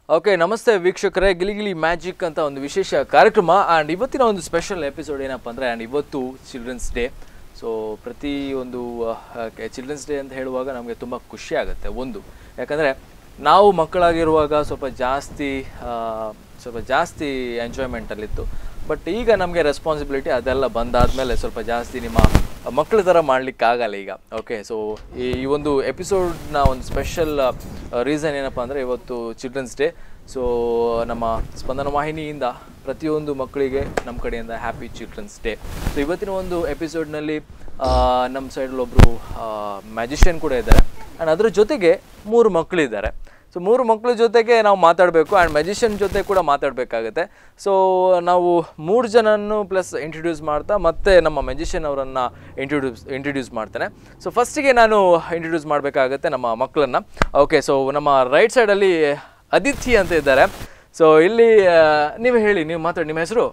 Okay ನಮಸ್ತೆ ವೀಕ್ಷಕರೇ ಗಿಲಿಗಿಲಿ magic ಅಂತ ಒಂದು ವಿಶೇಷ ಕಾರ್ಯಕ್ರಮ ಆ್ಯಂಡ್ ಇವತ್ತಿನ ಒಂದು ಸ್ಪೆಷಲ್ ಎಪಿಸೋಡ್ ಏನಪ್ಪ ಅಂದರೆ ಆ್ಯಂಡ್ ಇವತ್ತು ಚಿಲ್ಡ್ರನ್ಸ್ ಡೇ ಸೊ ಪ್ರತಿ ಒಂದು ಚಿಲ್ಡ್ರನ್ಸ್ ಡೇ ಅಂತ ಹೇಳುವಾಗ ನಮಗೆ ತುಂಬ ಖುಷಿ ಆಗುತ್ತೆ ಒಂದು ಯಾಕಂದರೆ ನಾವು ಮಕ್ಕಳಾಗಿರುವಾಗ ಸ್ವಲ್ಪ ಜಾಸ್ತಿ ಆ, ಸ್ವಲ್ಪ ಜಾಸ್ತಿ ಎಂಜಾಯ್ಮೆಂಟಲ್ಲಿತ್ತು ಬಟ್ ಈಗ ನಮಗೆ ರೆಸ್ಪಾನ್ಸಿಬಿಲಿಟಿ ಅದೆಲ್ಲ ಬಂದಾದಮೇಲೆ ಸ್ವಲ್ಪ ಜಾಸ್ತಿ ನಿಮ್ಮ ಮಕ್ಕಳ ಥರ ಮಾಡ್ಲಿಕ್ಕೆ ಆಗಲ್ಲ ಈಗ ಓಕೆ ಸೊ ಈ ಈ ಒಂದು ಎಪಿಸೋಡ್ನ ಒಂದು ಸ್ಪೆಷಲ್ ರೀಸನ್ ಏನಪ್ಪ ಅಂದರೆ ಇವತ್ತು ಚಿಲ್ಡ್ರನ್ಸ್ ಡೇ ಸೊ ನಮ್ಮ ಸ್ಪಂದನ ವಾಹಿನಿಯಿಂದ ಪ್ರತಿಯೊಂದು ಮಕ್ಕಳಿಗೆ ನಮ್ಮ ಕಡೆಯಿಂದ ಹ್ಯಾಪಿ ಚಿಲ್ಡ್ರನ್ಸ್ ಡೇ ಸೊ ಇವತ್ತಿನ ಒಂದು ಎಪಿಸೋಡ್ನಲ್ಲಿ ನಮ್ಮ ಸೈಡಲ್ಲಿ ಒಬ್ಬರು ಮ್ಯಾಜಿಷಿಯನ್ ಕೂಡ ಇದ್ದಾರೆ ಆ್ಯಂಡ್ ಅದ್ರ ಜೊತೆಗೆ ಮೂರು ಮಕ್ಕಳಿದ್ದಾರೆ ಸೊ ಮೂರು ಮಕ್ಕಳ ಜೊತೆಗೆ ನಾವು ಮಾತಾಡಬೇಕು ಆ್ಯಂಡ್ ಮ್ಯಾಜಿಷಿಯನ್ ಜೊತೆ ಕೂಡ ಮಾತಾಡಬೇಕಾಗುತ್ತೆ ಸೊ ನಾವು ಮೂರು ಜನನ್ನು ಪ್ಲಸ್ ಇಂಟ್ರೊಡ್ಯೂಸ್ ಮಾಡ್ತಾ ಮತ್ತೆ ನಮ್ಮ ಮ್ಯಾಜಿಷಿಯನ್ ಅವರನ್ನು ಇಂಟ್ರೊಡ್ಯೂಸ್ ಇಂಟ್ರೊಡ್ಯೂಸ್ ಮಾಡ್ತೇನೆ ಸೊ ಫಸ್ಟಿಗೆ ನಾನು ಇಂಟ್ರೊಡ್ಯೂಸ್ ಮಾಡಬೇಕಾಗುತ್ತೆ ನಮ್ಮ ಮಕ್ಕಳನ್ನು ಓಕೆ ಸೊ ನಮ್ಮ ರೈಟ್ ಸೈಡಲ್ಲಿ ಅದಿತಿ ಅಂತ ಇದ್ದಾರೆ ಸೊ ಇಲ್ಲಿ ಆ, ನೀವು ಹೇಳಿ ನೀವು ಮಾತಾಡಿ ನಿಮ್ಮ ಹೆಸರು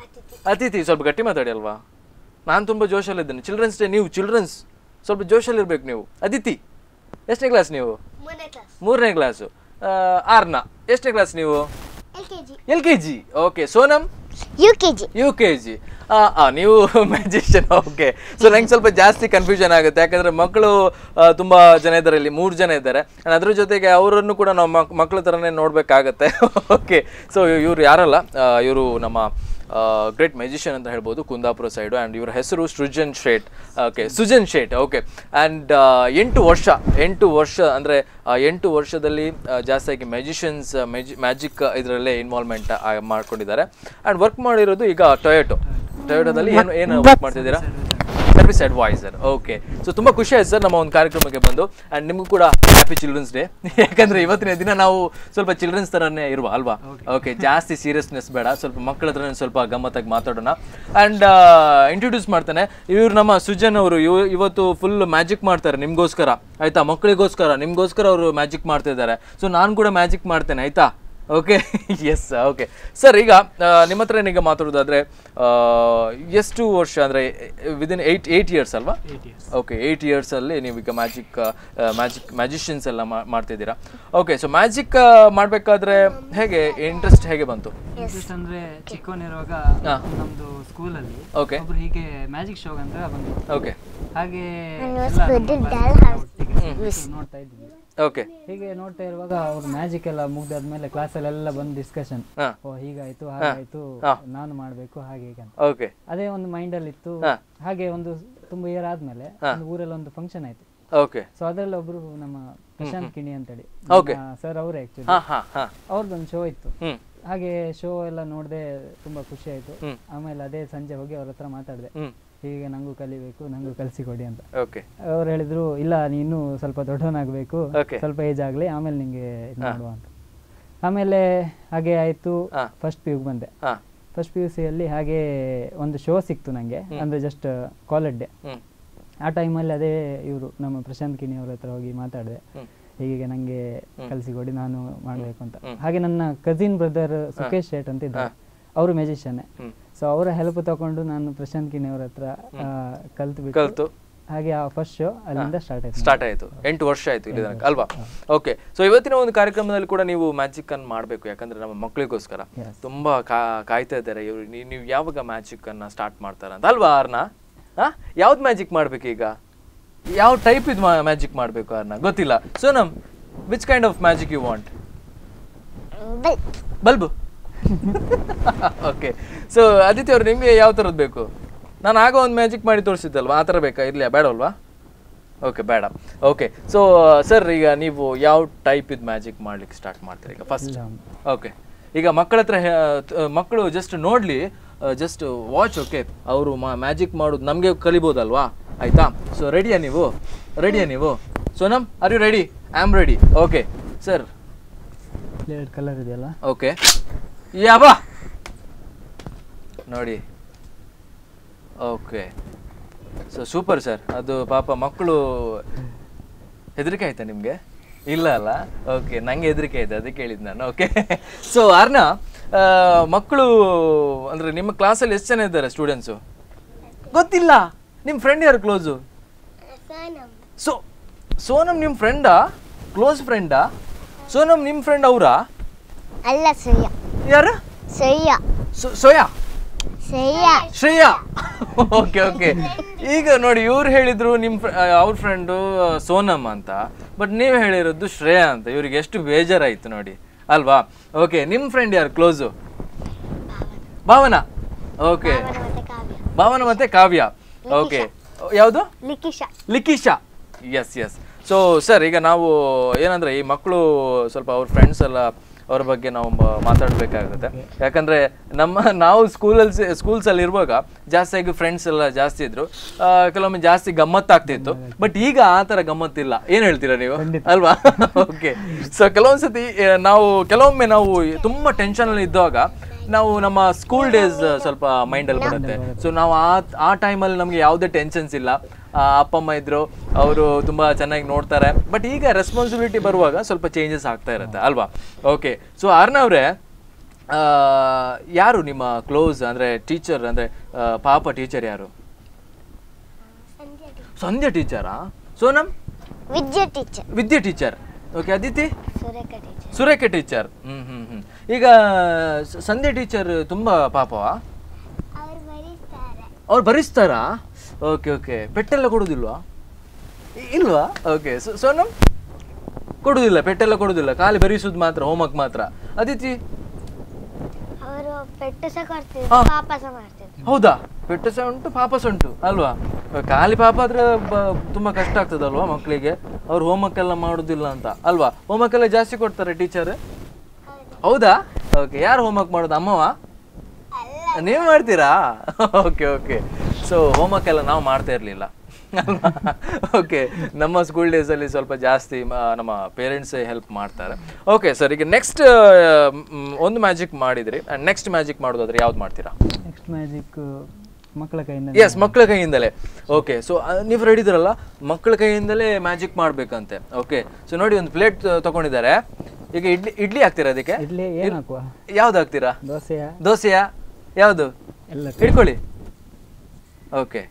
ಅತಿಥಿ ಸ್ವಲ್ಪ ಗಟ್ಟಿ ಮಾತಾಡಿ ಅಲ್ವಾ ನಾನು ತುಂಬ ಜೋಶಲ್ಲಿದ್ದೇನೆ ಚಿಲ್ಡ್ರನ್ಸ್ ಡೇ ನೀವು ಚಿಲ್ಡ್ರನ್ಸ್ ಸ್ವಲ್ಪ ಜೋಶಲ್ಲಿರ್ಬೇಕು ನೀವು ಅದಿತಿ ಎಷ್ಟನೇ ಕ್ಲಾಸ್ ನೀವು ಮೂರನೇ ಕ್ಲಾಸ್ ಮೂರನೇ ಕ್ಲಾಸು ಆರ್ನ ಎಷ್ಟನೇ ಕ್ಲಾಸ್ ನೀವು L K G L K G okay Sonam U K G U K G ನೀವು ಮ್ಯಾಜಿಷಿಯನ್ ಓಕೆ ಸೊ ನಂಗೆ ಸ್ವಲ್ಪ ಜಾಸ್ತಿ ಕನ್ಫ್ಯೂಷನ್ ಆಗುತ್ತೆ ಯಾಕಂದರೆ ಮಕ್ಕಳು ಆ, ತುಂಬ ಜನ ಇದ್ದಾರೆ ಇಲ್ಲಿ ಮೂರು ಜನ ಇದ್ದಾರೆ ಆ್ಯಂಡ್ ಅದ್ರ ಜೊತೆಗೆ ಅವರನ್ನು ಕೂಡ ನಾವು ಮಕ್ ಮಕ್ಕಳ ಥರನೇ ನೋಡಬೇಕಾಗತ್ತೆ ಓಕೆ ಸೊ ಇವರು ಯಾರಲ್ಲ ಇವರು ನಮ್ಮ ಗ್ರೇಟ್ ಮ್ಯಾಜಿಷಿಯನ್ ಅಂತ ಹೇಳ್ಬೋದು ಕುಂದಾಪುರ ಸೈಡು ಆ್ಯಂಡ್ ಇವರ ಹೆಸರು Srijan Shet okay Sujan Shet okay and ಎಂಟು ವರ್ಷ ಎಂಟು ವರ್ಷ ಅಂದರೆ ಎಂಟು ವರ್ಷದಲ್ಲಿ ಆ, ಜಾಸ್ತಿಯಾಗಿ ಮ್ಯಾಜಿಷಿಯನ್ಸ್ ಮ್ಯಾಜಿ ಮ್ಯಾಜಿಕ್ ಇದರಲ್ಲೇ ಇನ್ವಾಲ್ವ್ಮೆಂಟ್ ಮಾಡ್ಕೊಂಡಿದ್ದಾರೆ ಆ್ಯಂಡ್ ವರ್ಕ್ ಮಾಡಿರೋದು ಈಗ ಟೊಯೋಟೋ ಟೊಯೋಟೋದಲ್ಲಿ ಏನು ಏನು ವರ್ಕ್ ಮಾಡ್ತಿದ್ದೀರಾ ಸರ್ವಿಸ್ ಅಡ್ವೈಸರ್ ಓಕೆ ಸೊ ತುಂಬ ಖುಷಿ ಆಯ್ತು ಸರ್ ನಮ್ಮ ಒಂದು ಕಾರ್ಯಕ್ರಮಕ್ಕೆ ಬಂದು ಆ್ಯಂಡ್ ನಿಮಗೂ ಕೂಡ ಹ್ಯಾಪಿ ಚಿಲ್ಡ್ರನ್ಸ್ ಡೇ ಯಾಕಂದರೆ ಇವತ್ತಿನ ದಿನ ನಾವು ಸ್ವಲ್ಪ ಚಿಲ್ಡ್ರನ್ಸ್ ಥರನೇ ಇರುವ ಅಲ್ವಾ ಓಕೆ ಜಾಸ್ತಿ ಸೀರಿಯಸ್ನೆಸ್ ಬೇಡ ಸ್ವಲ್ಪ ಮಕ್ಕಳ ಹತ್ರನೇ ಸ್ವಲ್ಪ ಗಮ್ಮತ್ತಾಗಿ ಮಾತಾಡೋಣ ಆ್ಯಂಡ್ ಇಂಟ್ರೊಡ್ಯೂಸ್ ಮಾಡ್ತಾನೆ ಇವ್ರು ನಮ್ಮ ಸುಜನ್ ಅವರು ಇವ್ ಇವತ್ತು ಫುಲ್ ಮ್ಯಾಜಿಕ್ ಮಾಡ್ತಾರೆ ನಿಮಗೋಸ್ಕರ ಆಯ್ತಾ ಮಕ್ಕಳಿಗೋಸ್ಕರ ನಿಮಗೋಸ್ಕರ ಅವರು ಮ್ಯಾಜಿಕ್ ಮಾಡ್ತಿದ್ದಾರೆ ಸೊ ನಾನು ಕೂಡ ಮ್ಯಾಜಿಕ್ ಮಾಡ್ತೇನೆ ಆಯ್ತಾ ಓಕೆ ಎಸ್ ಓಕೆ ಸರ್ ಈಗ ಆ, ನಿಮ್ಮ ಹತ್ರ ಈಗ ಮಾತಾಡೋದಾದ್ರೆ ಆ, ಎಷ್ಟು ವರ್ಷ ಅಂದರೆ ವಿದಿನ್ ಏಯ್ಟ್ ಏಯ್ಟ್ ಇಯರ್ಸ್ ಅಲ್ವಾ ಓಕೆ ಏಯ್ಟ್ ಇಯರ್ಸಲ್ಲಿ ನೀವು ಈಗ ಮ್ಯಾಜಿಕ್ ಮ್ಯಾಜಿಕ್ ಮ್ಯಾಜಿಷಿಯನ್ಸ್ ಎಲ್ಲ ಮಾ- ಮಾಡ್ತಿದ್ದೀರಾ ಓಕೆ ಸೊ ಮ್ಯಾಜಿಕ್ ಮಾಡಬೇಕಾದ್ರೆ ಹೇಗೆ ಇಂಟ್ರೆಸ್ಟ್ ಹೇಗೆ ಬಂತು ಇಂಟ್ರೆಸ್ಟ್ ಅಂದ್ರೆ ಚಿಕ್ಕವನಿರುವಾಗ ಹಾ. ನಮ್ದು ಸ್ಕೂಲಲ್ಲಿ ಓಕೆ ಒಬ್ರು ಹೀಗೆ ಮ್ಯಾಜಿಕ್ ಶೋ ಅಂತ ಬಂದ್ರು ಓಕೆ ಹಾಗೆ ನಾನು ಎಲ್ಲ ಸ್ಕೂಲ್ ನಮ್ಮ ಡಲ್ class house. ಒಟ್ಟಿಗೆ ನೋಡ್ತಾ ಇದ್ವಿ ಓಕೆ ಹೀಗೆ ನೋಡ್ತಾ ಇರುವಾಗ ಅವ್ರು ಮ್ಯಾಜಿಕ್ ಎಲ್ಲ ಮುಗ್ದಾದ್ಮೇಲೆ ಕ್ಲಾಸಲ್ಲೆಲ್ಲ ಬಂದು ಡಿಸ್ಕಷನ್ ಹಾ. ಓ ಹೀಗಾಯ್ತು ಹಾಗಾಯ್ತು ಹಾ. ನಾನು ಮಾಡ್ಬೇಕು ಹಾಗೆ ಹೀಗೆ ಅಂತ ಓಕೆ ಅದೇ ಒಂದು ಮೈಂಡ್ ಅಲ್ಲಿ ಇತ್ತು ಹಾ. ಹಾಗೆ ಒಂದು ತುಂಬಾ ಇಯರ್ ಆದ್ಮೇಲೆ ಒಂದು ಊರಲ್ಲಿ ಒಂದು ಫಂಕ್ಷನ್ ಆಯ್ತು ಓಕೆ ಸೊ ಅದ್ರಲ್ಲಿ ಒಬ್ರು ನಮ್ಮ ಪ್ರಶಾಂತ್ ಕಿಣಿ ಅಂತೇಳಿ Okay. ಸರ್ ಅವರೇ ಆಕ್ಚುಲಿ ಹಾಂ ಹಾಂ ಹಾಂ ಅವ್ರದ್ದೊಂದು ಶೋ ಇತ್ತು ಹ್ಞೂ ಹಾಗೆ ಶೋ ಎಲ್ಲ ನೋಡಿದೆ ತುಂಬಾ ಖುಷಿ ಆಯ್ತು ಹ್ಮ್. ಆಮೇಲೆ ಅದೇ ಸಂಜೆ ಹೋಗಿ ಅವ್ರ ಹತ್ರ ಮಾತಾಡಿದೆ ಹ್ಞೂ ಹೀಗೆ ನಂಗೂ ಕಲಿಬೇಕು ನಂಗೂ ಕಲಿಸಿಕೊಡಿ ಅಂತ ಓಕೆ ಅವ್ರು ಹೇಳಿದ್ರು ಇಲ್ಲ ನೀನು ಸ್ವಲ್ಪ ದೊಡ್ಡವನಾಗಬೇಕು Okay. ಸ್ವಲ್ಪ ಏಜ್ ಆಗಲಿ ಆಮೇಲೆ ನಿಂಗೆ ಇದು ಮಾಡುವ ಅಂತ ಆಮೇಲೆ ಹಾಗೆ ಆಯ್ತು ಹಾ. ಫಸ್ಟ್ ಪಿ ಯುಗೆ ಬಂದೆ ಹಾಂ ಫಸ್ಟ್ ಪಿ ಯು ಸಿಯಲ್ಲಿ ಹಾಗೆ ಒಂದು ಶೋ ಸಿಕ್ತು ನನಗೆ ಅಂದರೆ ಜಸ್ಟ್ ಕಾಲೇಜ್ ಡೇ ಹ್ಞೂ ಆ ಟೈಮಲ್ಲಿ ಅದೇ ಇವರು ನಮ್ಮ ಪ್ರಶಾಂತ್ ಕಿಣಿ ಅವ್ರ ಹತ್ರ ಹೋಗಿ ಮಾತಾಡಿದೆ ಹ್ಮ್. ಹೀಗೆ ನನಗೆ ಕಲಿಸಿಕೊಡಿ ನಾನು ಮಾಡಬೇಕು ಅಂತ ಹಾಗೆ ನನ್ನ ಕಸಿನ್ ಬ್ರದರ್ ಸುಖೇಶ್ ಶೇಟ್ ಅಂತ ಇದ್ದಾರೆ ಅವರು ಮ್ಯಾಜಿಷಿಯನ್ನೇ ಹ್ಮ್. ಸೊ ಅವರ ಹೆಲ್ಪ್ ತಗೊಂಡು ನಾನು ಪ್ರಶಾಂತ್ ಕಿಣಿ ಅವ್ರ ಹತ್ರ ಕಲ್ತು ಬಿಟ್ಟು ಕಲ್ತು ಹಾಗೆ ಆ ಫಸ್ಟ್ ಶೋ ಅಲ್ಲಿಂದ ಸ್ಟಾರ್ಟ್ ಆಯ್ತು ಸ್ಟಾರ್ಟ್ ಆಯಿತು ಎಂಟು ವರ್ಷ ಆಯಿತು ಇಲ್ಲಿ ತನಕ ಅಲ್ವಾ ಓಕೆ ಸೊ ಇವತ್ತಿನ ಒಂದು ಕಾರ್ಯಕ್ರಮದಲ್ಲಿ ಕೂಡ ನೀವು ಮ್ಯಾಜಿಕ್ ಅನ್ನು ಮಾಡಬೇಕು ಯಾಕಂದ್ರೆ ನಮ್ಮ ಮಕ್ಕಳಿಗೋಸ್ಕರ Yes. ತುಂಬಾ ಕಾ ಕಾಯ್ತಾ ಇದ್ದಾರೆ ಇವರು ನೀವು ಯಾವಾಗ ಮ್ಯಾಜಿಕ್ ಅನ್ನ ಸ್ಟಾರ್ಟ್ ಮಾಡ್ತಾರ ಅಂತ ಅಲ್ವಾ ಅರ್ನ ಹಾ ಯಾವ್ದು ಮ್ಯಾಜಿಕ್ ಮಾಡ್ಬೇಕು ಈಗ ಯಾವ ಟೈಪ್ ಇದು ಮ್ಯಾಜಿಕ್ ಮಾಡಬೇಕು ಅರ್ನ ಗೊತ್ತಿಲ್ಲ Sonam which kind of magic you want ಬಲ್ ಬಲ್ಬು ಓಕೆ ಸೊ ಆದಿತ್ಯ ಅವ್ರು ನಿಮಗೆ ಯಾವ ಥರದ್ದು ಬೇಕು ನಾನು ಆಗ ಒಂದು ಮ್ಯಾಜಿಕ್ ಮಾಡಿ ತೋರಿಸಿದ್ದಲ್ವಾ ಆ ಥರ ಬೇಕಾ ಇರಲಿ ಬೇಡವಲ್ವಾ ಓಕೆ ಬೇಡ ಓಕೆ ಸೊ ಸರ್ ಈಗ ನೀವು ಯಾವ ಟೈಪ್ ಇದು ಮ್ಯಾಜಿಕ್ ಮಾಡ್ಲಿಕ್ಕೆ ಸ್ಟಾರ್ಟ್ ಮಾಡ್ತೀರಿ ಈಗ ಫಸ್ಟ್ ಇಲ್ಲ. ಓಕೆ ಈಗ ಮಕ್ಕಳ ಹತ್ರ ಹೇ- ತ- ಮಕ್ಕಳು ಜಸ್ಟ್ ನೋಡಲಿ ಜಸ್ಟ್ ವಾಚ್ ಓಕೆ ಅವರು ಮ್ಯಾಜಿಕ್ ಮಾಡೋದು ನಮಗೆ ಕಲಿಬೋದಲ್ವಾ ಆಯ್ತಾ ಸೊ ರೆಡಿಯಾ ನೀವು ರೆಡಿಯಾ ನೀವು Sonam are you ready I am ready okay sir ಎರಡು ಕಲರ್ ಇದೆಯಲ್ಲ ಓಕೆ ಯಾವ ನೋಡಿ ಓಕೆ ಸೊ ಸೂಪರ್ ಸರ್ ಅದು ಪಾಪ ಮಕ್ಕಳು ಹೆದರಿಕೆ ಆಯ್ತಾ ನಿಮಗೆ ಇಲ್ಲ ಅಲ್ಲ ಓಕೆ ನಂಗೆ ಹೆದರಿಕೆ ಆಯ್ತು ಅದಕ್ಕೆ ಹೇಳಿದ್ದು ನಾನು ಓಕೆ ಸೊ ಅರ್ನ ಮಕ್ಕಳು ಅಂದರೆ ನಿಮ್ಮ ಕ್ಲಾಸಲ್ಲಿ ಎಷ್ಟು ಜನ ಇದ್ದಾರೆ ಸ್ಟೂಡೆಂಟ್ಸು ಗೊತ್ತಿಲ್ಲ ನಿಮ್ಮ ಫ್ರೆಂಡ್ ಯಾರು ಕ್ಲೋಸು ಸನಮ್ ಸೊ ಸೋನಮ್ ನಿಮ್ಮ ಫ್ರೆಂಡಾ ಕ್ಲೋಸ್ ಫ್ರೆಂಡಾ ಸೋನಮ್ ನಿಮ್ಮ ಫ್ರೆಂಡ್ ಅವರಾ ಅಲ್ಲ ಶ್ರೇಯ ಯಾರು ಶ್ರೇಯ ಸೋ- ಸೋಯಾ ಶ್ರೇಯ ಶ್ರೇಯಾ ಓಕೆ ಓಕೆ ಈಗ ನೋಡಿ ಇವ್ರು ಹೇಳಿದ್ರು ನಿಮ್ಮ ಅವ್ರ ಫ್ರೆಂಡು ಸೋನಮ್ ಅಂತ ಬಟ್ ನೀವು ಹೇಳಿರೋದು ಶ್ರೇಯಾ ಅಂತ ಇವ್ರಿಗೆ ಎಷ್ಟು ಬೇಜಾರಾಯ್ತು ನೋಡಿ ಅಲ್ವಾ ಓಕೆ ನಿಮ್ಮ ಫ್ರೆಂಡ್ ಯಾರು ಕ್ಲೋಸು ಭಾವನಾ ಓಕೆ ಅವನ ಮತ್ತೆ ಕಾವ್ಯ ಭಾವನಾ ಮತ್ತೆ ಕಾವ್ಯ ಓಕೆ ಯಾವುದು Likhisha Likhisha yes yes so sir ಈಗ ನಾವು ಏನಂದ್ರೆ ಈ ಮಕ್ಕಳು ಸ್ವಲ್ಪ ಅವ್ರ ಫ್ರೆಂಡ್ಸ್ ಎಲ್ಲ ಅವ್ರ ಬಗ್ಗೆ ನಾವು ಮ- ಮಾತಾಡ್ಬೇಕಾಗುತ್ತೆ ಯಾಕಂದ್ರೆ ನಮ್ಮ ನಾವು ಸ್ಕೂಲಲ್ಲಿ ಸ್ಕೂಲ್ಸ್ ಅಲ್ಲಿ ಇರುವಾಗ ಜಾಸ್ತಿಯಾಗಿ ಫ್ರೆಂಡ್ಸ್ ಎಲ್ಲ ಜಾಸ್ತಿ ಇದ್ರು ಆ, ಕೆಲವೊಮ್ಮೆ ಜಾಸ್ತಿ ಗಮ್ಮತ್ತಾಗ್ತಿತ್ತು ಬಟ್ ಈಗ ಆ ತರ ಗಮ್ಮತ್ತಿಲ್ಲ ಏನ್ ಹೇಳ್ತೀರಾ ನೀವು ಅಲ್ವಾ ಓಕೆ ಸೊ ಕೆಲವೊಂದ್ಸತಿ ಆ, ನಾವು ಕೆಲವೊಮ್ಮೆ ನಾವು ತುಂಬಾ ಟೆನ್ಷನ್ ಅಲ್ಲಿ ಇದ್ದಾಗ ನಾವು ನಮ್ಮ ಸ್ಕೂಲ್ ಡೇಸ್ ಸ್ವಲ್ಪ ಮೈಂಡಲ್ಲಿ ಬರುತ್ತೆ ಸೊ ನಾವು ಆ ಆ ಟೈಮಲ್ಲಿ ನಮಗೆ ಯಾವುದೇ ಟೆನ್ಷನ್ಸ್ ಇಲ್ಲ ಆ, ಅಪ್ಪ ಅಮ್ಮ ಇದ್ರು ಅವರು ತುಂಬಾ ಚೆನ್ನಾಗಿ ನೋಡ್ತಾರೆ ಬಟ್ ಈಗ ರೆಸ್ಪಾನ್ಸಿಬಿಲಿಟಿ ಬರುವಾಗ ಸ್ವಲ್ಪ ಚೇಂಜಸ್ ಆಗ್ತಾ ಇರುತ್ತೆ ಅಲ್ವಾ ಓಕೆ ಸೊ ಅರ್ನವ್ರೆ ಯಾರು ನಿಮ್ಮ ಕ್ಲೋಸ್ ಅಂದ್ರೆ ಟೀಚರ್ ಅಂದ್ರೆ ಆ, ಪಾಪ ಟೀಚರ್ ಯಾರು ಸಂಧ್ಯಾ ಟೀಚರಾ Sonam Vidya teacher Vidya teacher okay Aditi Surekha teacher Surekha teacher hmm hmm hmm ಈಗ ಸ- ಸಂಧ್ಯಾ ಟೀಚರ್ ತುಂಬಾ ಪಾಪವಾ ಅವ್ರು ಬರೀತಾರೆ ಅವ್ರು ಬರಿಸ್ತಾರಾ ಓಕೆ ಓಕೆ ಪೆಟ್ಟೆಲ್ಲ ಕೊಡುದಿಲ್ವಾ ಇ- ಇಲ್ವಾ ಓಕೆ ಸೋನಮ್ ಕೊಡುದಿಲ್ಲ ಪೆಟ್ಟೆಲ್ಲ ಕೊಡುದಿಲ್ಲ ಖಾಲಿ ಬರೀಸುದು ಮಾತ್ರ ಹೋಮ್ವರ್ಕ್ ಮಾತ್ರ ಅದಿತಿ ಅವರು ಪೆಟ್ಟು ಸಹ ಕೊಡ್ತಿದ್ರು ಹಾ. ಪಾಪ ಸಹ ಮಾಡ್ತಿದ್ರು ಹೌದಾ ಪೆಟ್ಟು ಸಹ ಉಂಟು ಪಾಪ ಸಹ ಉಂಟು ಅಲ್ವಾ ಖಾಲಿ ಪಾಪ ಆದ್ರೆ ಬ- ತುಂಬಾ ಕಷ್ಟ ಆಗ್ತದಲ್ವಾ ಮಕ್ಕಳಿಗೆ ಅವ್ರು ಹೋಮ್ವರ್ಕ್ ಎಲ್ಲ ಮಾಡುದಿಲ್ಲ ಅಂತ ಅಲ್ವಾ ಹೋಮ್ವರ್ಕ್ ಎಲ್ಲ ಜಾಸ್ತಿ ಕೊಡ್ತಾರೆ ಟೀಚರ್ ಹೌದಾ ಓಕೆ ಯಾರು ಹೋಮ್ವರ್ಕ್ ಮಾಡೋದು ಅಮ್ಮವಾ ನೀವು ಮಾಡ್ತೀರಾ ಓಕೆ ಓಕೆ ಸೊ ಹೋಮ್ವರ್ಕ್ ಎಲ್ಲ ನಾವು ಮಾಡ್ತಾ ಇರಲಿಲ್ಲ ಓಕೆ ನಮ್ಮ ಸ್ಕೂಲ್ ಡೇಸಲ್ಲಿ ಸ್ವಲ್ಪ ಜಾಸ್ತಿ ಮ- ನಮ್ಮ ಪೇರೆಂಟ್ಸೇ ಹೆಲ್ಪ್ ಮಾಡ್ತಾರೆ ಓಕೆ ಸರ್ ಈಗ ನೆಕ್ಸ್ಟ್ ಒಂದು ಮ್ಯಾಜಿಕ್ ಮಾಡಿದ್ರಿ ನೆಕ್ಸ್ಟ್ ಮ್ಯಾಜಿಕ್ ಮಾಡೋದಾದ್ರೆ ಯಾವ್ದು ಮಾಡ್ತೀರಾ ನೆಕ್ಸ್ಟ್ ಮ್ಯಾಜಿಕ್ ಮಕ್ಕಳ ಕೈಯಿಂದ ಎಸ್ ಮಕ್ಕಳ ಕೈಯಿಂದಲೇ ಓಕೆ ಸೊ ನೀವು ರೆಡಿ ಇದ್ರಲ್ಲ ಮಕ್ಕಳ ಕೈಯಿಂದಲೇ ಮ್ಯಾಜಿಕ್ ಮಾಡ್ಬೇಕಂತೆ ಓಕೆ ಸೊ ನೋಡಿ ಒಂದು ಪ್ಲೇಟ್ ತಗೊಂಡಿದ್ದಾರೆ ಈಗ ಇಡ್ಲಿ ಇಡ್ಲಿ ಹಾಕ್ತೀರಾ ಅದಕ್ಕೆ ಇಡ್ಲಿ ಏನು ಹಾಕುವ ಯಾವ್ದು ಹಾಕ್ತೀರಾ ದೋಸೆಯ ದೋಸೆಯ ಯಾವುದು ಎಲ್ಲ ಹಿಡ್ಕೊಳ್ಳಿ ಓಕೆ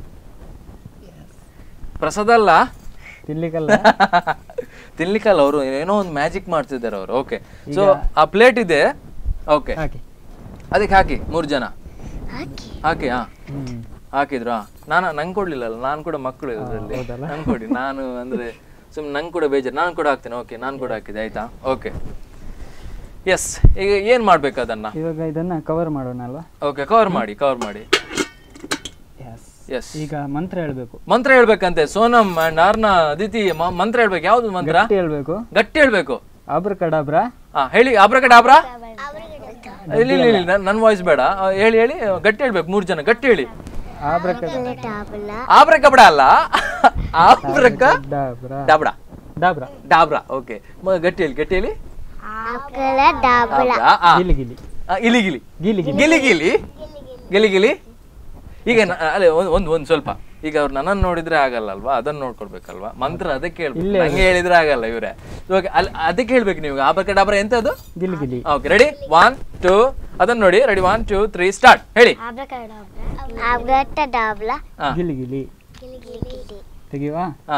ಪ್ರಸಾದ ಅಲ್ಲ ತಿನ್ಲಿಕ್ಕಲ್ಲ ತಿನ್ಲಿಕ್ಕಲ್ಲ ಅವರು ಏನೋ ಒಂದು ಮ್ಯಾಜಿಕ್ ಮಾಡ್ತಿದ್ದಾರೆ ಅವರು ಓಕೆ ಸೊ ಆ ಪ್ಲೇಟ್ ಇದೆ ಓಕೆ ಹಾಕಿ ಅದಕ್ಕೆ ಹಾಕಿ ಮೂರು ಜನ ಹಾಕಿ ಹಾಕಿ ಹಾ ಹ್ಮ್ ಹಾಕಿದ್ರಾ ನಾನು ನಂಗೆ ಕೊಡ್ಲಿಲ್ಲಲ್ಲ ನಾನು ಕೂಡ ಮಕ್ಕಳು ಇದರಲ್ಲಿ ಹೌದಲ್ಲ? ನಂಗೆ ಕೊಡಿ ನಾನು ಅಂದ್ರೆ ಸುಮ್ಮನೆ ನಂಗೆ ಕೂಡ ಬೇಜಾರು ನಾನು ಕೂಡ ಹಾಕ್ತೇನೆ ಓಕೆ ನಾನು ಕೂಡ ಹಾಕಿದೆ ಆಯ್ತಾ ಓಕೆ ಎಸ್ ಈಗ ಏನು ಮಾಡ್ಬೇಕು ಅದನ್ನ ಇವಾಗ ಇದನ್ನ ಕವರ್ ಮಾಡೋಣ ಅಲ್ವಾ ಓಕೆ ಕವರ್ ಮಾಡಿ ಕವರ್ ಮಾಡಿ ಎಸ್ ಎಸ್ ಈಗ ಮಂತ್ರ ಹೇಳ್ಬೇಕು ಮಂತ್ರ ಹೇಳ್ಬೇಕಂತೆ ಸೋನಮ್ ಅಂಡ್ ಅರ್ನ ಅದಿತಿ ಮ- ಮಂತ್ರ ಹೇಳ್ಬೇಕು ಯಾವ್ದು ಮಂತ್ರ ಗಟ್ಟಿ ಹೇಳ್ಬೇಕು ಗಟ್ಟಿ ಹೇಳ್ಬೇಕು ಆಬ್ರ ಕಡಾಬ್ರ ಹಾ ಹೇಳಿ ಆಬ್ರಕಡೆ ಆಬ್ರಾ ಇಲ್ಲ ಇಲ್ಲ ಇಲ್ಲ ನನ್ನ ವಾಯ್ಸ್ ಬೇಡ ಆ, ಹೇಳಿ ಹೇಳಿ ಗಟ್ಟಿ ಹೇಳ್ಬೇಕು ಮೂರು ಜನ ಗಟ್ಟಿ ಹೇಳಿ ಆಬ್ರ ಡಾಬಲ ಆಬ್ರ ಕಬಡ ಅಲ್ಲ ಆಬ್ರಕ ಡಾಬ್ರ ಡಾಬ್ಡ ಡಾಬ್ರ ಡಾಬ್ರಾ ಓಕೆ ಗಟ್ಟಿ ಹೇಳಿ ಗಟ್ಟಿ ಹೇಳಿ ಆಕಳ ಡಾಬಲ ಡಾಬ್ರಾ, ಆ. ಗಿಲಿ ಗಿಲಿ ಆ, ಇಲಿ ಗಿಲಿ ಗಿಲಿ ಗಿಲಿ ಗಿಲಿ ಗಿಲಿ ಗಿಲಿ ಗಿಲಿ ಈಗ ನ- ಅಲ್ಲೇ ಒಂದು ಒಂದು ಒಂದು ಸ್ವಲ್ಪ ಈಗ ಅವ್ರು ನನ್ನನ್ನು ನೋಡಿದ್ರೆ ಆಗಲ್ಲ ಅಲ್ವಾ ಅದನ್ನ ನೋಡ್ಕೊಳ್ಬೇಕಲ್ವಾ ಮಂತ್ರ ಅದಕ್ಕೆ ಹೇಳ್ಬೇಕು ಇಲ್ಲೇ ನಂಗೆ ಹೇಳಿದ್ರೆ ಆಗಲ್ಲ ಇವ್ರೆ ಇವಾಗ ಅಲ್ಲಿ ಅದಕ್ಕೆ ಹೇಳ್ಬೇಕು ನೀವು ಆಬ್ರಕ ಡಾಬ್ರಾ ಎಂತ ಅದು ಗಿಲಿ ಗಿಲಿ ಓಕೆ ರೆಡಿ ಒನ್ ಟೂ ಅದನ್ನ ನೋಡಿ ready one two three start ಹೇಳಿ ಆಬ್ರಟ ಡಾಬಲ ಹಾ ಗಿಲಿ ಗಿಲಿ ತೆಗಿವಾ ಹಾ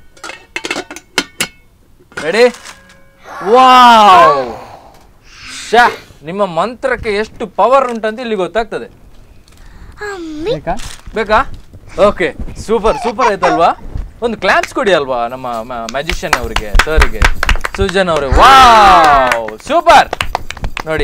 ರೆಡಿ ವಾವ್ ಶಾ ನಿಮ್ಮ ಮಂತ್ರಕ್ಕೆ ಎಷ್ಟು ಪವರ್ ಉಂಟಂತ ಇಲ್ಲಿ ಗೊತ್ತಾಗ್ತದೆ ಬೇಕಾ ಬೇಕಾ ಓಕೆ ಸೂಪರ್ ಸೂಪರ್ ಆಯ್ತಲ್ವಾ ಒಂದು ಕ್ಲಾಪ್ಸ್ ಕೊಡಿ ಅಲ್ವಾ ನಮ್ಮ ಮ್ಯಾಜಿಷಿಯನ್ ಅವರಿಗೆ ಸರ್ಗೆ ಸುಜನ್ ಅವರೇ ವಾವ್ ಸೂಪರ್ ನೋಡಿ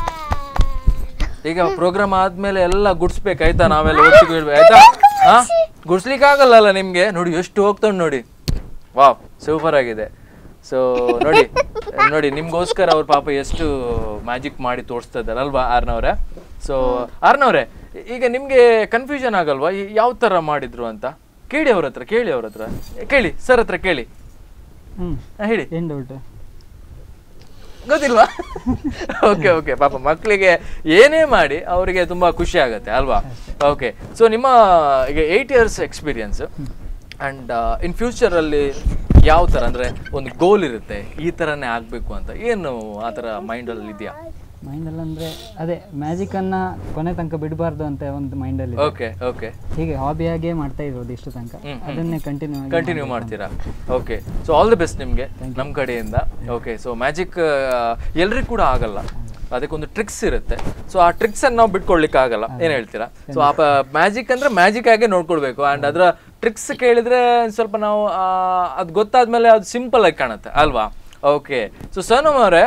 ಈಗ ಪ್ರೋಗ್ರಾಮ್ ಆದ್ಮೇಲೆ ಎಲ್ಲ ಗುಡ್ಸ್ಬೇಕಾಯ್ತಾ ನಾವೆಲ್ಲ ಒಟ್ಟಿಗೆ ಇಡ್ಬೇಕು ಆಯ್ತಾ ಹಾ ಗುಡ್ಸ್ಲಿಕ್ಕೆ ಆಗಲ್ಲ ನಿಮ್ಗೆ ನೋಡಿ ಎಷ್ಟು ಹೋಗ್ತಾವ್ ನೋಡಿ ವಾವ್ ಸೂಪರ್ ಆಗಿದೆ ಸೊ ನೋಡಿ ನೋಡಿ ನಿಮ್ಗೋಸ್ಕರ ಅವ್ರ ಪಾಪ ಎಷ್ಟು ಮ್ಯಾಜಿಕ್ ಮಾಡಿ ತೋರಿಸ್ತಾ ಇದ್ದಾರೆ ಅಲ್ವಾ ಆರ್ನವ್ರೆ ಸೊ ಆರ್ನವ್ರೆ ಈಗ ನಿಮ್ಗೆ ಕನ್ಫ್ಯೂಷನ್ ಆಗಲ್ವಾ ಈ ಯಾವ ತರ ಮಾಡಿದ್ರು ಅಂತ ಕೇಳಿ ಅವ್ರ ಹತ್ರ ಕೇಳಿ ಅವ್ರ ಹತ್ರ ಕೇಳಿ ಸರ್ ಹತ್ರ ಕೇಳಿ ಹ್ಮ್ ಹಾ, ಹೇಳಿ ಏನ್ ಡೌಟ್ ಗೊತ್ತಿಲ್ವಾ ಓಕೆ ಓಕೆ ಪಾಪ ಮಕ್ಕಳಿಗೆ ಏನೇ ಮಾಡಿ ಅವರಿಗೆ ತುಂಬಾ ಖುಷಿ ಆಗುತ್ತೆ ಅಲ್ವಾ ಓಕೆ ಸೊ ನಿಮ್ಮ ಈಗ eight years experience and in future ಅಲ್ಲಿ ಯಾವ ತರ ಅಂದ್ರೆ ಒಂದು ಗೋಲ್ ಇರುತ್ತೆ ಈ ತರನೇ ಆಗ್ಬೇಕು ಅಂತ ಏನು ಆ ತರ ಮೈಂಡ್ ಅಲ್ಲಿ ಇದೆಯಾ ಮೈಂಡಲ್ಲಿ ಅಂದರೆ ಅದೇ ಮ್ಯಾಜಿಕನ್ನು ಕೊನೆ ತನಕ ಬಿಡಬಾರ್ದು ಅಂತ ಒಂದು ಮೈಂಡಲ್ಲಿ ಓಕೆ ಓಕೆ ಹೀಗೆ ಹಾಬಿಯಾಗೇ ಮಾಡ್ತಾ ಇರೋದು ಇಷ್ಟು ತನಕ ಅದನ್ನೇ ಕಂಟಿನ್ಯೂ ಆಗಿ ಕಂಟಿನ್ಯೂ ಮಾಡ್ತೀರಾ okay so all the best ನಿಮಗೆ ನಮ್ಮ ಕಡೆಯಿಂದ ಓಕೆ ಸೊ ಮ್ಯಾಜಿಕ್ ಎಲ್ರಿಗೂ ಕೂಡ ಆಗಲ್ಲ ಅದಕ್ಕೊಂದು ಟ್ರಿಕ್ಸ್ ಇರುತ್ತೆ ಸೊ ಆ ಟ್ರಿಕ್ಸ್ ಅನ್ನು ನಾವು ಬಿಟ್ಕೊಳ್ಲಿಕ್ಕೆ ಆಗಲ್ಲ ಏನ್ ಹೇಳ್ತೀರಾ ಸೊ ಆ ಮ್ಯಾಜಿಕ್ ಅಂದ್ರೆ ಮ್ಯಾಜಿಕ್ ಆಗೇ ನೋಡ್ಕೊಳ್ಬೇಕು ಅಂಡ್ ಅದರ ಟ್ರಿಕ್ಸ್ ಕೇಳಿದ್ರೆ ಸ್ವಲ್ಪ ನಾವು ಅದು ಗೊತ್ತಾದ್ಮೇಲೆ ಅದು ಸಿಂಪಲ್ ಆಗಿ ಕಾಣುತ್ತೆ ಅಲ್ವಾ ಓಕೆ ಸೊ ಸೋನಮ್ ಅವರೇ